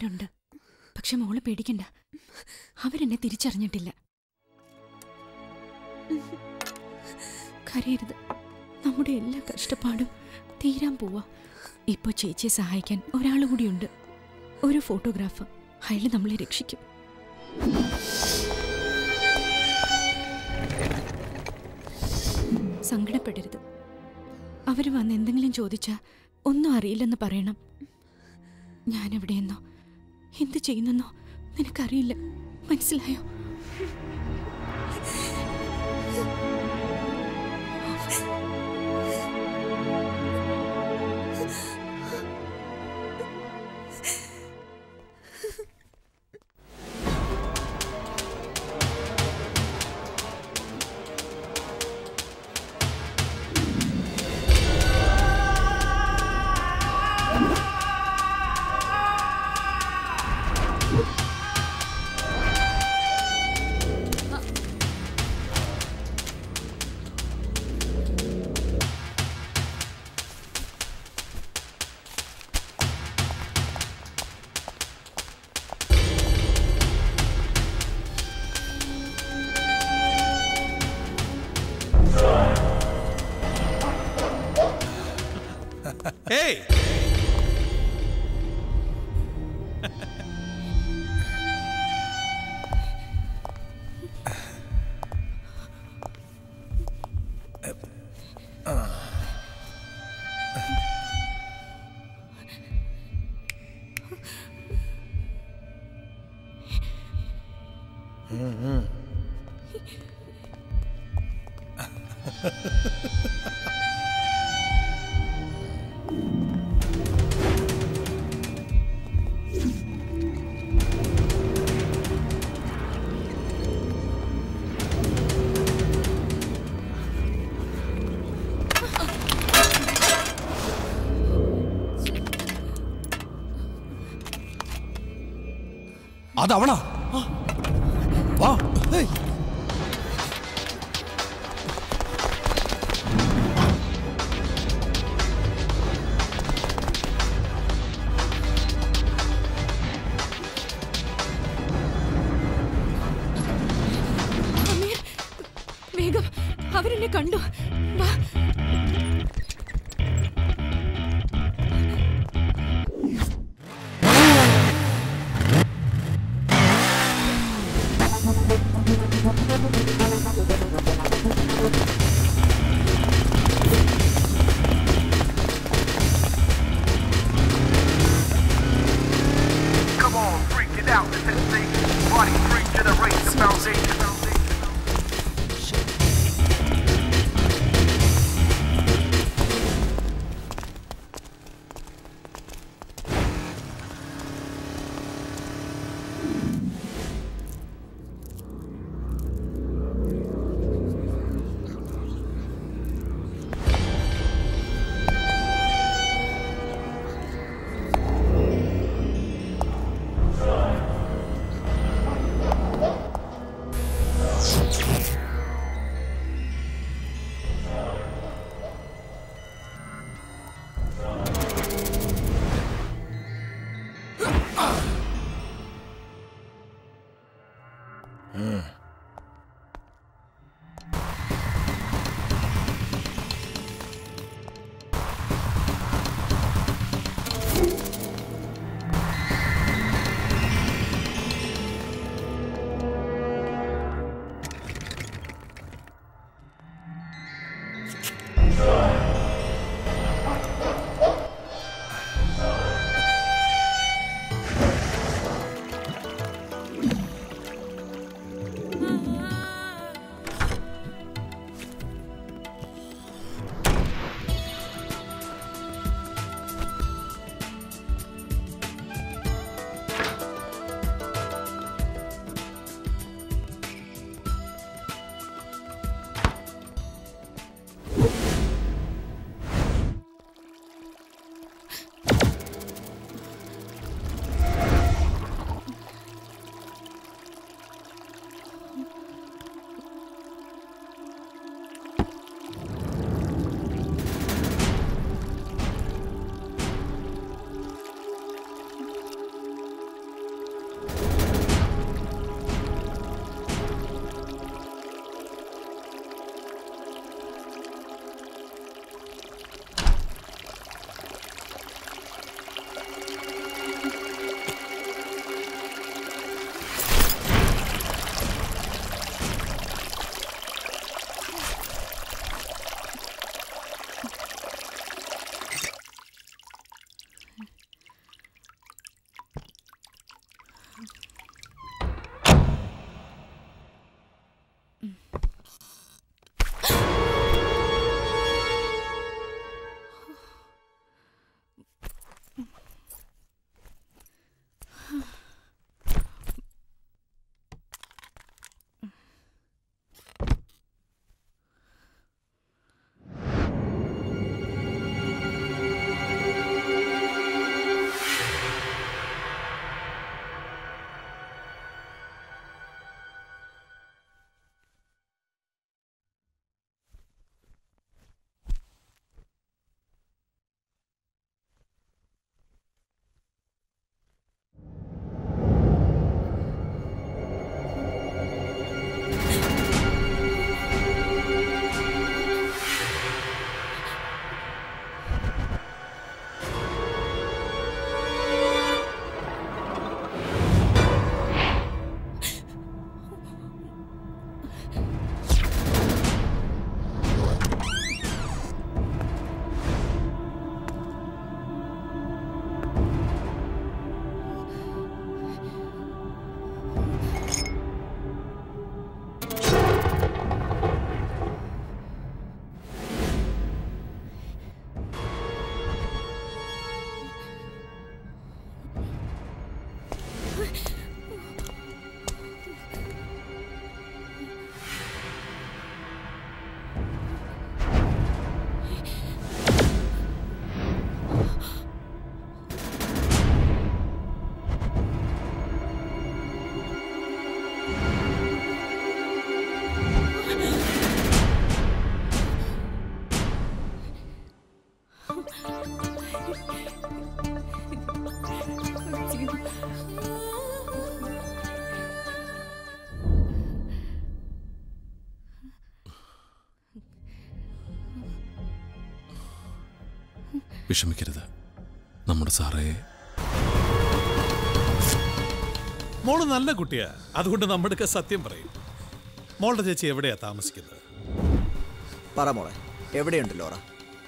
പേരുണ്ട് പക്ഷെ മോള് പേടിക്കണ്ട അവരെന്നെ തിരിച്ചറിഞ്ഞിട്ടില്ല കരയരുത് നമ്മുടെ എല്ലാ കഷ്ടപ്പാടും തീരാൻ പോവാ ഇപ്പൊ ചേച്ചിയെ സഹായിക്കാൻ ഒരാൾ കൂടിയുണ്ട് ഒരു ഫോട്ടോഗ്രാഫർ അയാൾ നമ്മളെ രക്ഷിക്കും സങ്കടപ്പെടരുത് അവർ വന്ന് എന്തെങ്കിലും ചോദിച്ചാ ഒന്നും അറിയില്ലെന്ന് പറയണം ഞാൻ എവിടെയെന്നോ എന്ത് ചെയ്യുന്നെന്നോ നിനക്കറിയില്ല മനസ്സിലായോ ഏയ് അതവളാ വാ അമീർ വേഗം അവരെന്നെ കണ്ടു വാ Come on, freak it out, the sensation. Body freak generate the foundation. വിഷമിക്കരുത് നമ്മുടെ സാറേ മോള് നല്ല കുട്ടിയാ അതുകൊണ്ട് നമ്മുടെയൊക്കെ സത്യം പറയും മോളുടെ ചേച്ചി എവിടെയാ താമസിക്കുന്നത് പറ മോളെ എവിടെയുണ്ട് ലോറ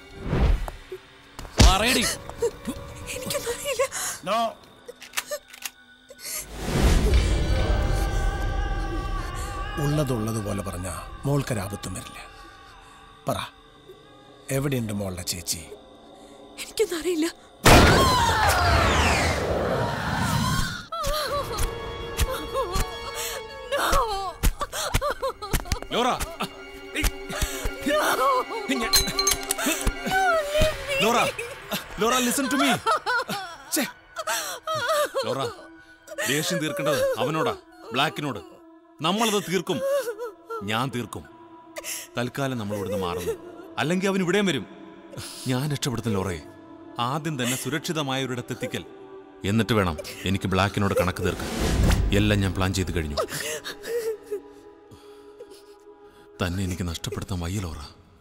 പറയടി എനിക്കൊന്നും അറിയില്ല ഉള്ളതുള്ളതുപോലെ പറഞ്ഞ മോൾക്കൊരാപത്തും വരില്ല പറ എവിടെയുണ്ട് മോളുടെ ചേച്ചി എനിക്കൊന്നും അറിയില്ല Laura Laura Laura listen to me Laura ദേഷ്യം തീർക്കേണ്ടത് അവനോടാ ബ്ലാക്കിനോട് നമ്മളത് തീർക്കും ഞാൻ തീർക്കും തൽക്കാലം നമ്മൾ ഇവിടുന്ന് മാറുന്നു അല്ലെങ്കിൽ അവൻ ഇവിടെയും വരും ഞാൻ രക്ഷപ്പെടുത്തും ലോറയെ ആദ്യം തന്നെ സുരക്ഷിതമായ ഒരിടത്തെത്തിക്കൽ എന്നിട്ട് വേണം എനിക്ക് ബ്ലാക്കിനോട് കണക്ക് തീർക്കാൻ എല്ലാം ഞാൻ പ്ലാൻ ചെയ്ത് കഴിഞ്ഞു തന്നെ എനിക്ക് നഷ്ടപ്പെടുത്താൻ വയ്യ ലോറ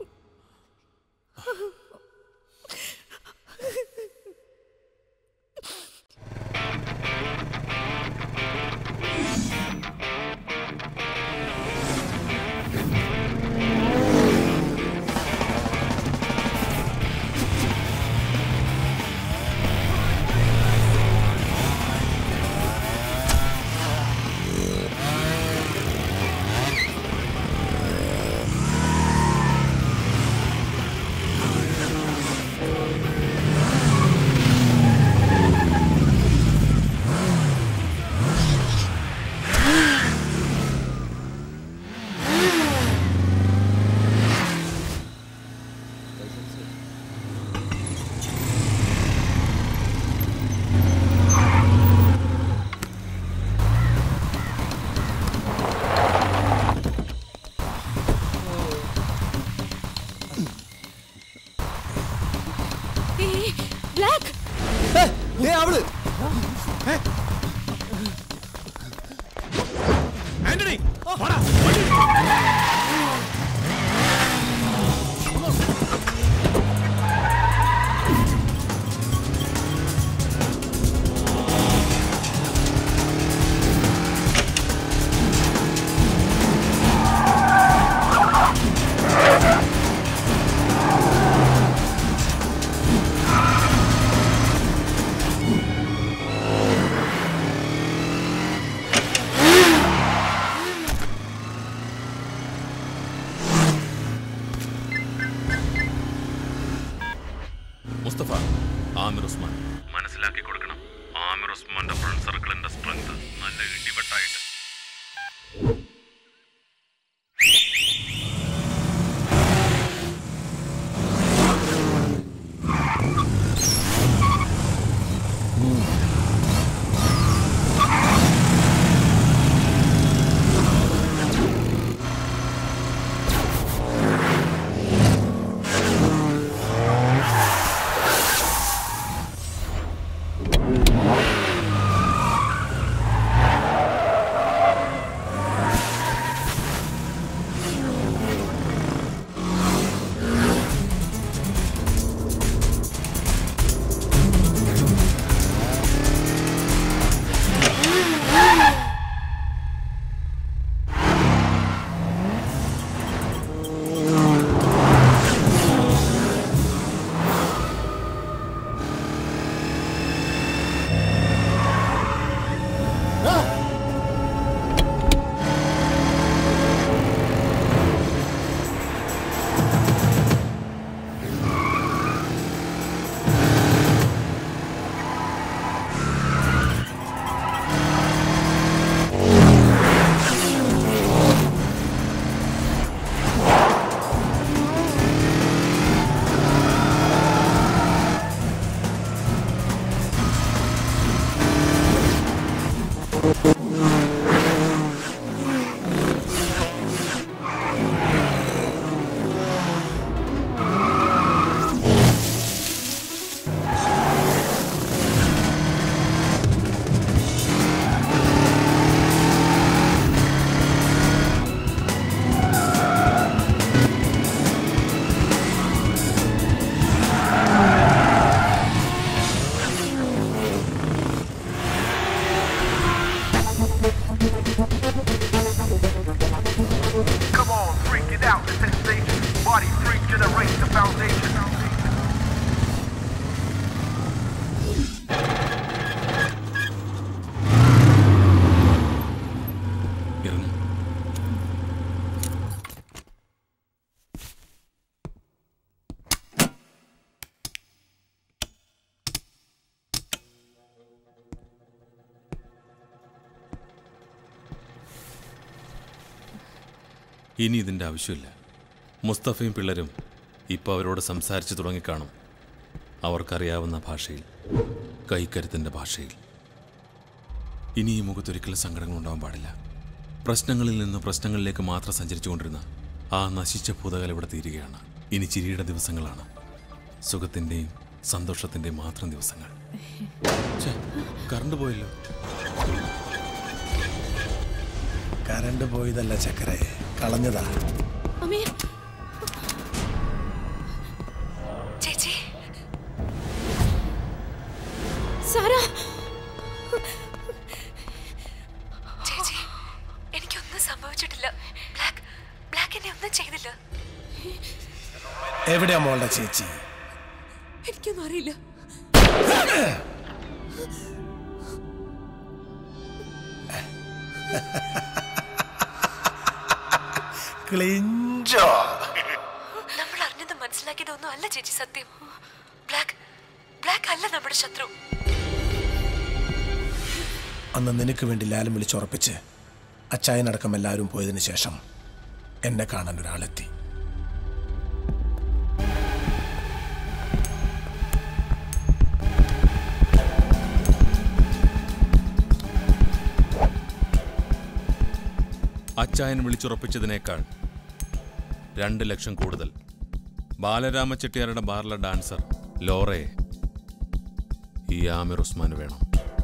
ബ്ലാക്ക് അവള് ആന്റണി മുസ്തഫ ആമിർ ഉസ്മാൻ മനസ്സിലാക്കി കൊടുക്കണം ആമിർ ഉസ്മാന്റെ ഫ്രണ്ട് സർക്കിളിന്റെ സ്ട്രെങ്ത് നല്ല ഇടിവെട്ടായിട്ട് Thank Come on, freak it out, the sensation. Body freak generate the foundation. ഇറങ്ങും ഇനി ഇതിൻ്റെ ആവശ്യമില്ല മുസ്തഫയും പിള്ളരും ഇപ്പോൾ അവരോട് സംസാരിച്ചു തുടങ്ങിക്കാണും അവർക്കറിയാവുന്ന ഭാഷയിൽ കൈക്കരുത്തിൻ്റെ ഭാഷയിൽ ഇനി ഈ മുഖത്തൊരിക്കലും സങ്കടങ്ങൾ ഉണ്ടാവാൻ പാടില്ല പ്രശ്നങ്ങളിൽ നിന്ന് പ്രശ്നങ്ങളിലേക്ക് മാത്രം സഞ്ചരിച്ചുകൊണ്ടിരുന്ന ആ നശിച്ച ഭൂതകാലം ഇവിടെ തീരുകയാണ് ഇനി ചിരിയുടെ ദിവസങ്ങളാണ് സുഖത്തിൻ്റെയും സന്തോഷത്തിൻ്റെയും മാത്രം ദിവസങ്ങൾ ഛെ, കറണ്ട് പോയല്ലോ കരണ്ട് പോയതല്ല ചക്കരെ കളഞ്ഞതാ അമ്മേ ചേച്ചി സാറാ ചേച്ചി എനിക്കൊന്നും സംഭവിച്ചിട്ടില്ല ബ്ലാക്ക് ബ്ലാക്ക് എന്നെ ഒന്നും ചെയ്തില്ല എവിടെയാ മോളുടെ ചേച്ചി എനിക്കൊന്നും അറിയില്ല ക്ലിഞ്ചോ നമ്മൾ അറിഞ്ഞതും മനസ്സിലാക്കിയതൊന്നും അല്ല ചേച്ചി സത്യം ബ്ലാക്ക് ബ്ലാക്ക് അല്ല നമ്മുടെ ശത്രു അന്ന് നിനക്ക് വേണ്ടി ലാലം വിളിച്ചുറപ്പിച്ച് അച്ചായനടക്കം എല്ലാവരും പോയതിനു ശേഷം എന്നെ കാണാൻ ഒരാളെത്തി അച്ചായൻ വിളിച്ചുറപ്പിച്ചതിനേക്കാൾ രണ്ട് ലക്ഷം കൂടുതൽ ബാലരാമ ചെട്ടിയാരുടെ ബാറിലെ ഡാൻസർ ലോറയെ ഈ ആമിർ ഉസ്മാന് വേണം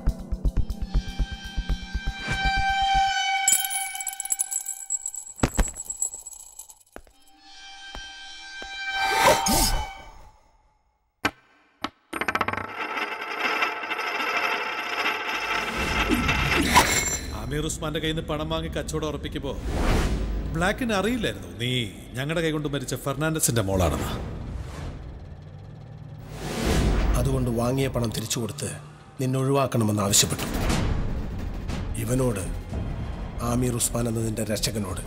അമീർ ഉസ്മാന്റെ കയ്യിൽ നിന്ന് പണം വാങ്ങി കച്ചവടം ഉറപ്പിക്കുമ്പോൾ ബ്ലാക്കിന് അറിയില്ലായിരുന്നു നീ ഞങ്ങളുടെ കൈകൊണ്ട് മരിച്ച ഫെർണാണ്ടസിന്റെ മോളാണെന്ന് അതുകൊണ്ട് വാങ്ങിയ പണം തിരിച്ചു കൊടുത്ത് നിന്നെ ഒഴിവാക്കണമെന്ന് ആവശ്യപ്പെട്ടു ഇവനോട് ആമീർ ഉസ്മാൻ എന്നതിൻ്റെ രക്ഷകനോട്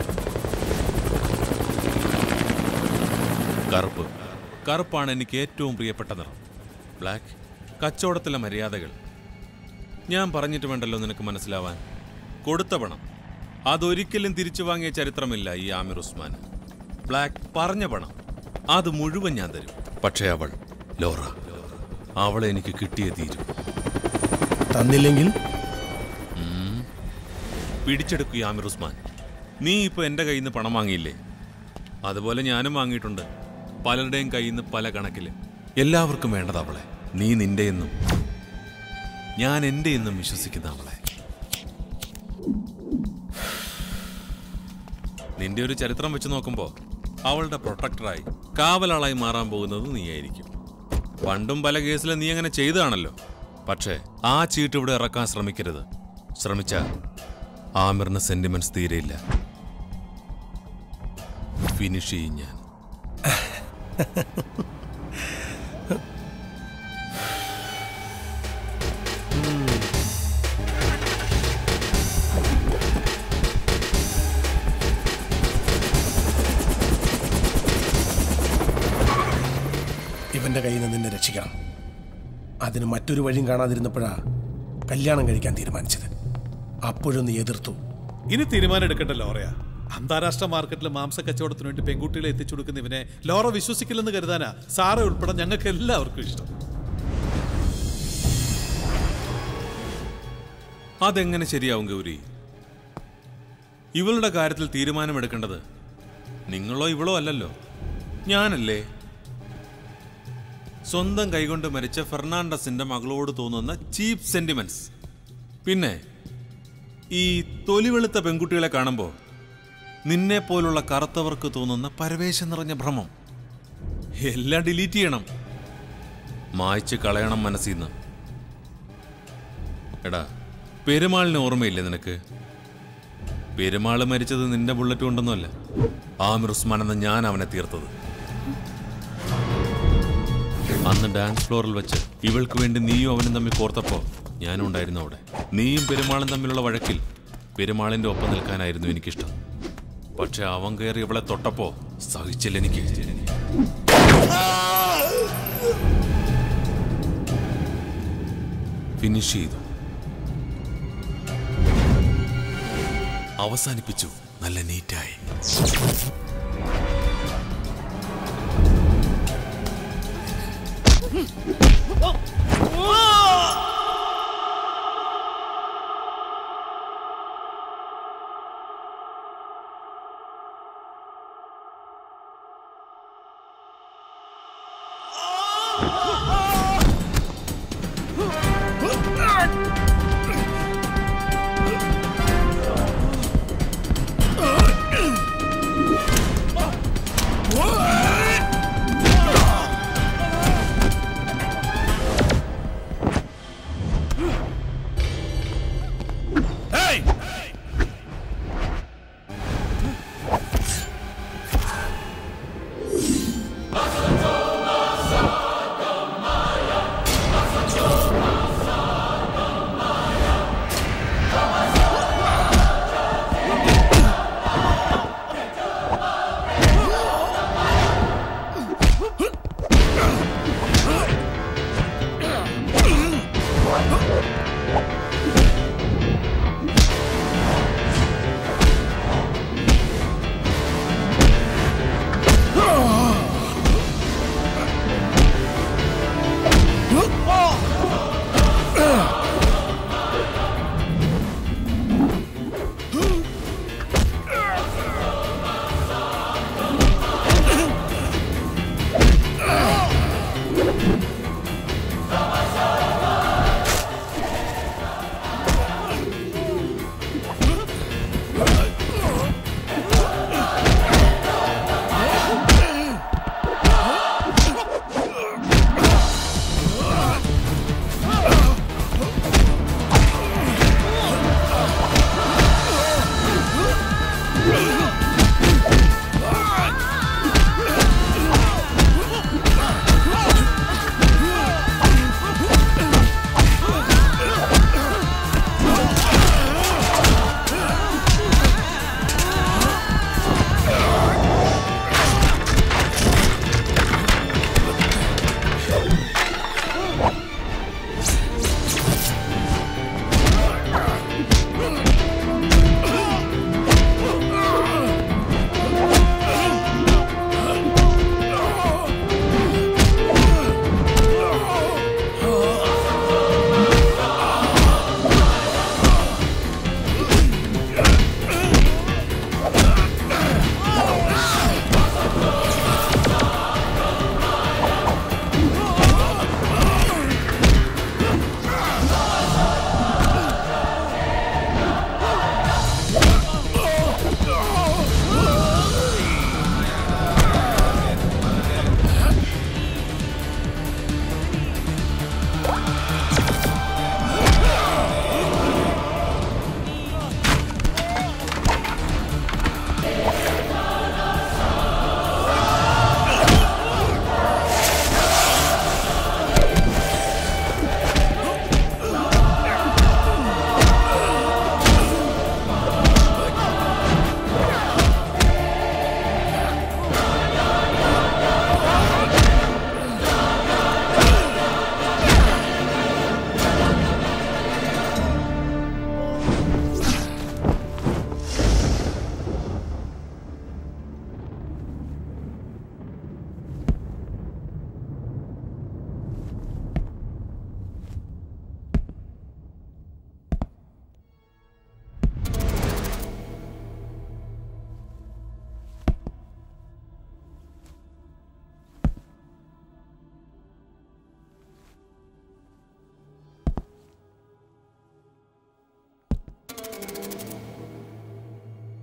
കറുപ്പ് കറുപ്പാണ് എനിക്ക് ഏറ്റവും പ്രിയപ്പെട്ട നിറം ബ്ലാക്ക് കച്ചവടത്തിലെ മര്യാദകൾ ഞാൻ പറഞ്ഞിട്ട് വേണ്ടല്ലോ നിനക്ക് മനസ്സിലാവാൻ കൊടുത്ത പണം അതൊരിക്കലും തിരിച്ചു വാങ്ങിയ ചരിത്രമില്ല ഈ ആമിർ ഉസ്മാൻ ബ്ലാക്ക് പറഞ്ഞ പണം അത് മുഴുവൻ ഞാൻ തരും പക്ഷേ അവൾ ലോറ അവളെ എനിക്ക് കിട്ടിയേ തീരും തന്നില്ലെങ്കിൽ ഉം. പിടിച്ചെടുക്കൂ ഈ ആമിർ ഉസ്മാൻ നീ ഇപ്പൊ എന്റെ കയ്യിൽ നിന്ന് പണം വാങ്ങിയില്ലേ അതുപോലെ ഞാനും വാങ്ങിയിട്ടുണ്ട് പലരുടെയും കയ്യിൽ നിന്ന് പല കണക്കില് എല്ലാവർക്കും വേണ്ടത് അവളെ നീ നിന്റെ എന്നും ഞാൻ എന്റെ എന്നും വിശ്വസിക്കുന്ന അവളെ നിന്റെ ഒരു ചരിത്രം വെച്ച് നോക്കുമ്പോ അവളുടെ പ്രൊട്ടക്ടറായി കാവലാളായി മാറാൻ പോകുന്നത് നീയായിരിക്കും പണ്ടും പല കേസിലും നീ അങ്ങനെ ചെയ്തതാണല്ലോ പക്ഷേ ആ ചീട്ട് ഇവിടെ ഇറക്കാൻ ശ്രമിക്കരുത് ശ്രമിച്ച ആമിറിന് സെന്റിമെന്റ്സ് തീരെയില്ല ഫിനിഷ് ചെയ്യും ഞാൻ ഇവന്റെ കയ്യിൽ നിന്ന് നിന്നെ രക്ഷിക്കണം അതിന് മറ്റൊരു വഴിയും കാണാതിരുന്നപ്പോഴാ കല്യാണം കഴിക്കാൻ തീരുമാനിച്ചത് അപ്പോഴും നീ എതിർത്തു ഇനി തീരുമാനം എടുക്കട്ടെ ലോറയാ അന്താരാഷ്ട്ര മാർക്കറ്റിൽ മാംസ കച്ചവടത്തിന് വേണ്ടി പെൺകുട്ടികളെ എത്തിച്ചു കൊടുക്കുന്ന ഇവനെ ലോറ വിശ്വസിക്കില്ലെന്ന് കരുതാനാ സാറ ഉൾപ്പെടെ ഞങ്ങൾക്ക് എല്ലാവർക്കും ഇഷ്ടം അതെങ്ങനെ ശരിയാവും ഗൗരി ഇവളുടെ കാര്യത്തിൽ തീരുമാനമെടുക്കേണ്ടത് നിങ്ങളോ ഇവളോ അല്ലല്ലോ ഞാനല്ലേ സ്വന്തം കൈകൊണ്ട് മരിച്ച ഫെർണാണ്ടസിന്റെ മകളോട് തോന്നുന്ന ചീപ്പ് സെന്റിമെന്റ്സ് പിന്നെ ഈ തൊലിവെളുത്ത പെൺകുട്ടികളെ കാണുമ്പോൾ നിന്നെ പോലുള്ള കറുത്തവർക്ക് തോന്നുന്ന പരവേശം നിറഞ്ഞ ഭ്രമം എല്ലാം ഡിലീറ്റ് ചെയ്യണം മായ്ച്ച് കളയണം മനസ്സിൽ നിന്ന് എടാ പെരുമാളിന് ഓർമ്മയില്ലേ നിനക്ക് പെരുമാൾ മരിച്ചത് നിന്റെ ബുള്ളറ്റ് കൊണ്ടൊന്നുമല്ല ആമിർ ഉസ്മാൻ എന്ന ഞാൻ അവനെ തീർത്തത് അന്ന് ഡാൻസ് ഫ്ലോറിൽ വെച്ച് ഇവൾക്ക് വേണ്ടി നീയും അവനും തമ്മിൽ കോർത്തപ്പോ ഞാനും ഉണ്ടായിരുന്നു അവിടെ നീയും പെരുമാളും തമ്മിലുള്ള വഴക്കിൽ പെരുമാളിന്റെ ഒപ്പം നിൽക്കാനായിരുന്നു എനിക്കിഷ്ടം പക്ഷെ അവൻ കയറി ഇവളെ തൊട്ടപ്പോ സഹിച്ചില്ല എനിക്ക് ഫിനിഷ് ചെയ്തു അവസാനിപ്പിച്ചു നല്ല നീറ്റായി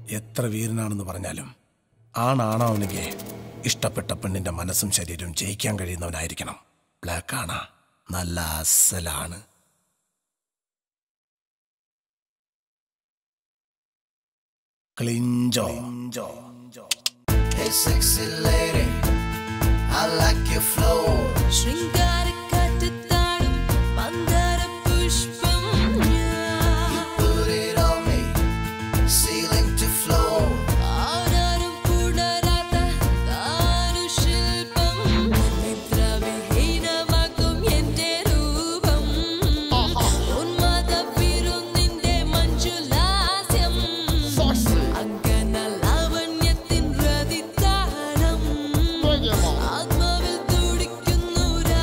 എത്ര വീരനാണെന്ന് പറഞ്ഞാലും ആണാണവനെങ്കിൽ ഇഷ്ടപ്പെട്ട പെണ്ണിന്റെ മനസ്സും ശരീരവും ജയിക്കാൻ കഴിയുന്നവനായിരിക്കണം ബ്ലാക്ക് ആണ് നല്ല അസലാണ് ക്ലിഞ്ചോ Hey, sexy lady, I like your flow. ശൃംഗാരക്കാറ്റത്താടും മന്ദാരപുഷ്പം ഞാൻ. Put it on me, ceiling to floor. ആരാരും പുണരാത്ത ദാരുശില്പം. നിദ്രാവിഹീനമാക്കും എന്റെ രൂപം. ഉന്മാദവിരുന്നിന്റെ മഞ്ജുലാസ്യം. അങ്കനലാവണ്യത്തിൻ രതിതാളം. ആത്മാവിൽ തുടിക്കുന്നു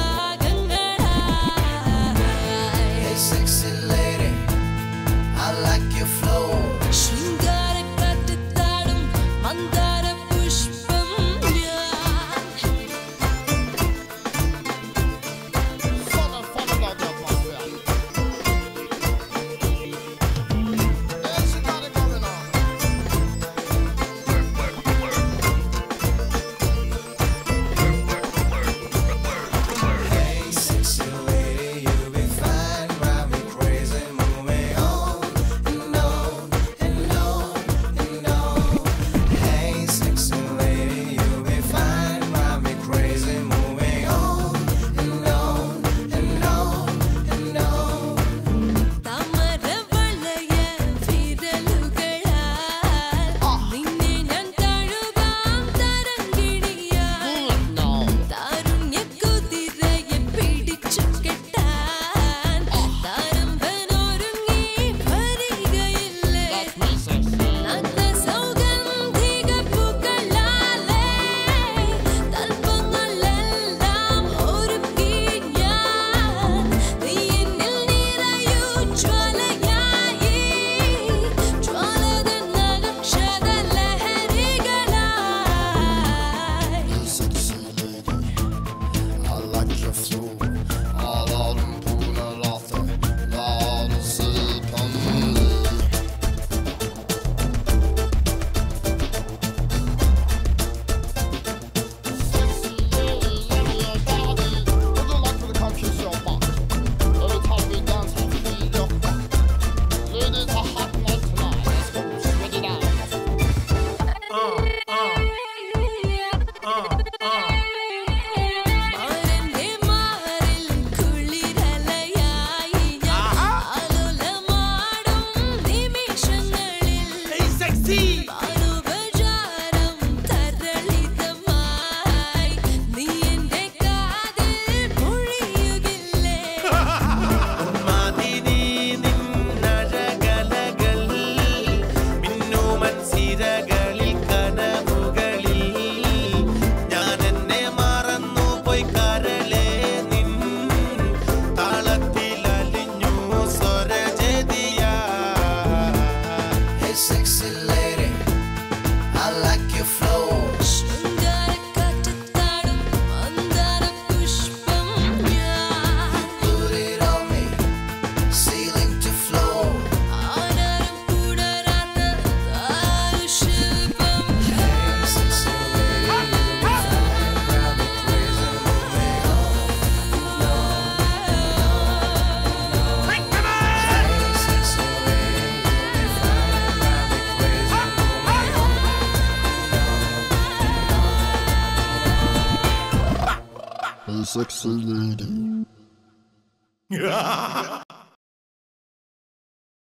രാഗങ്ങളായി. Hey, sexy lady, I like your flow. ശൃംഗാരക്കാറ്റത്താടും മന്ദാരപുഷ്പം ഞാൻ. Hey, sexy lady, you be fine, drive me crazy, move me on and on and on and on. Hey, sexy lady, you be fine, drive me crazy, move me on and on and on and on. താമരവളയ വിരലുകളാൽ നിന്നെ ഞാൻ തഴുകാം തരംഗിണിയാൽ. താരുണ്യക്കുതിരയെ പിടിച്ചു കെട്ടാൻ താരമ്പനൊരുങ്ങി വരികയില്ലേ? നഗ്നസൗഗന്ധിക പൂക്കളാലേ തൽപ്പങ്ങളെല്ലാം ഒരുക്കി ഞാൻ. നീ എന്നിൽ നിറയൂ ജ്വാലയായി. ജ്വാലതൻ നക്ഷത്രലഹരികളായി. I like your flow. ആവാറും പൂനരാത്ത നാദശില്പം. മാരന്റെ മാറിൽ കുളിരലയായി ഞാൻ ആലോലമാടും നിമിഷങ്ങളിൽ പാറുപചാരം തരളിതമായി നീ എന്റെ കാതിൽ മൊഴിയുകില്ലേ ഉന്മാദിനി നിന്നഴകലകൾ മിന്നുമൻ സിരകളിൽ കനവുകളിൽ ഞാൻ എന്നെ മറന്നു പോയി കരളെ നിൻ താളത്തിൽ അലിഞ്ഞു സ്വരജതിയാ Hey sexy lady, I like your flow. ശൃംഗാരക്കാറ്റത്താടും മന്ദാരപുഷ്പം ഞാൻ. Put it on me, ceiling to floor. ആരാരും പുണരാത്ത ദാരുശില്പം. Hey sexy lady.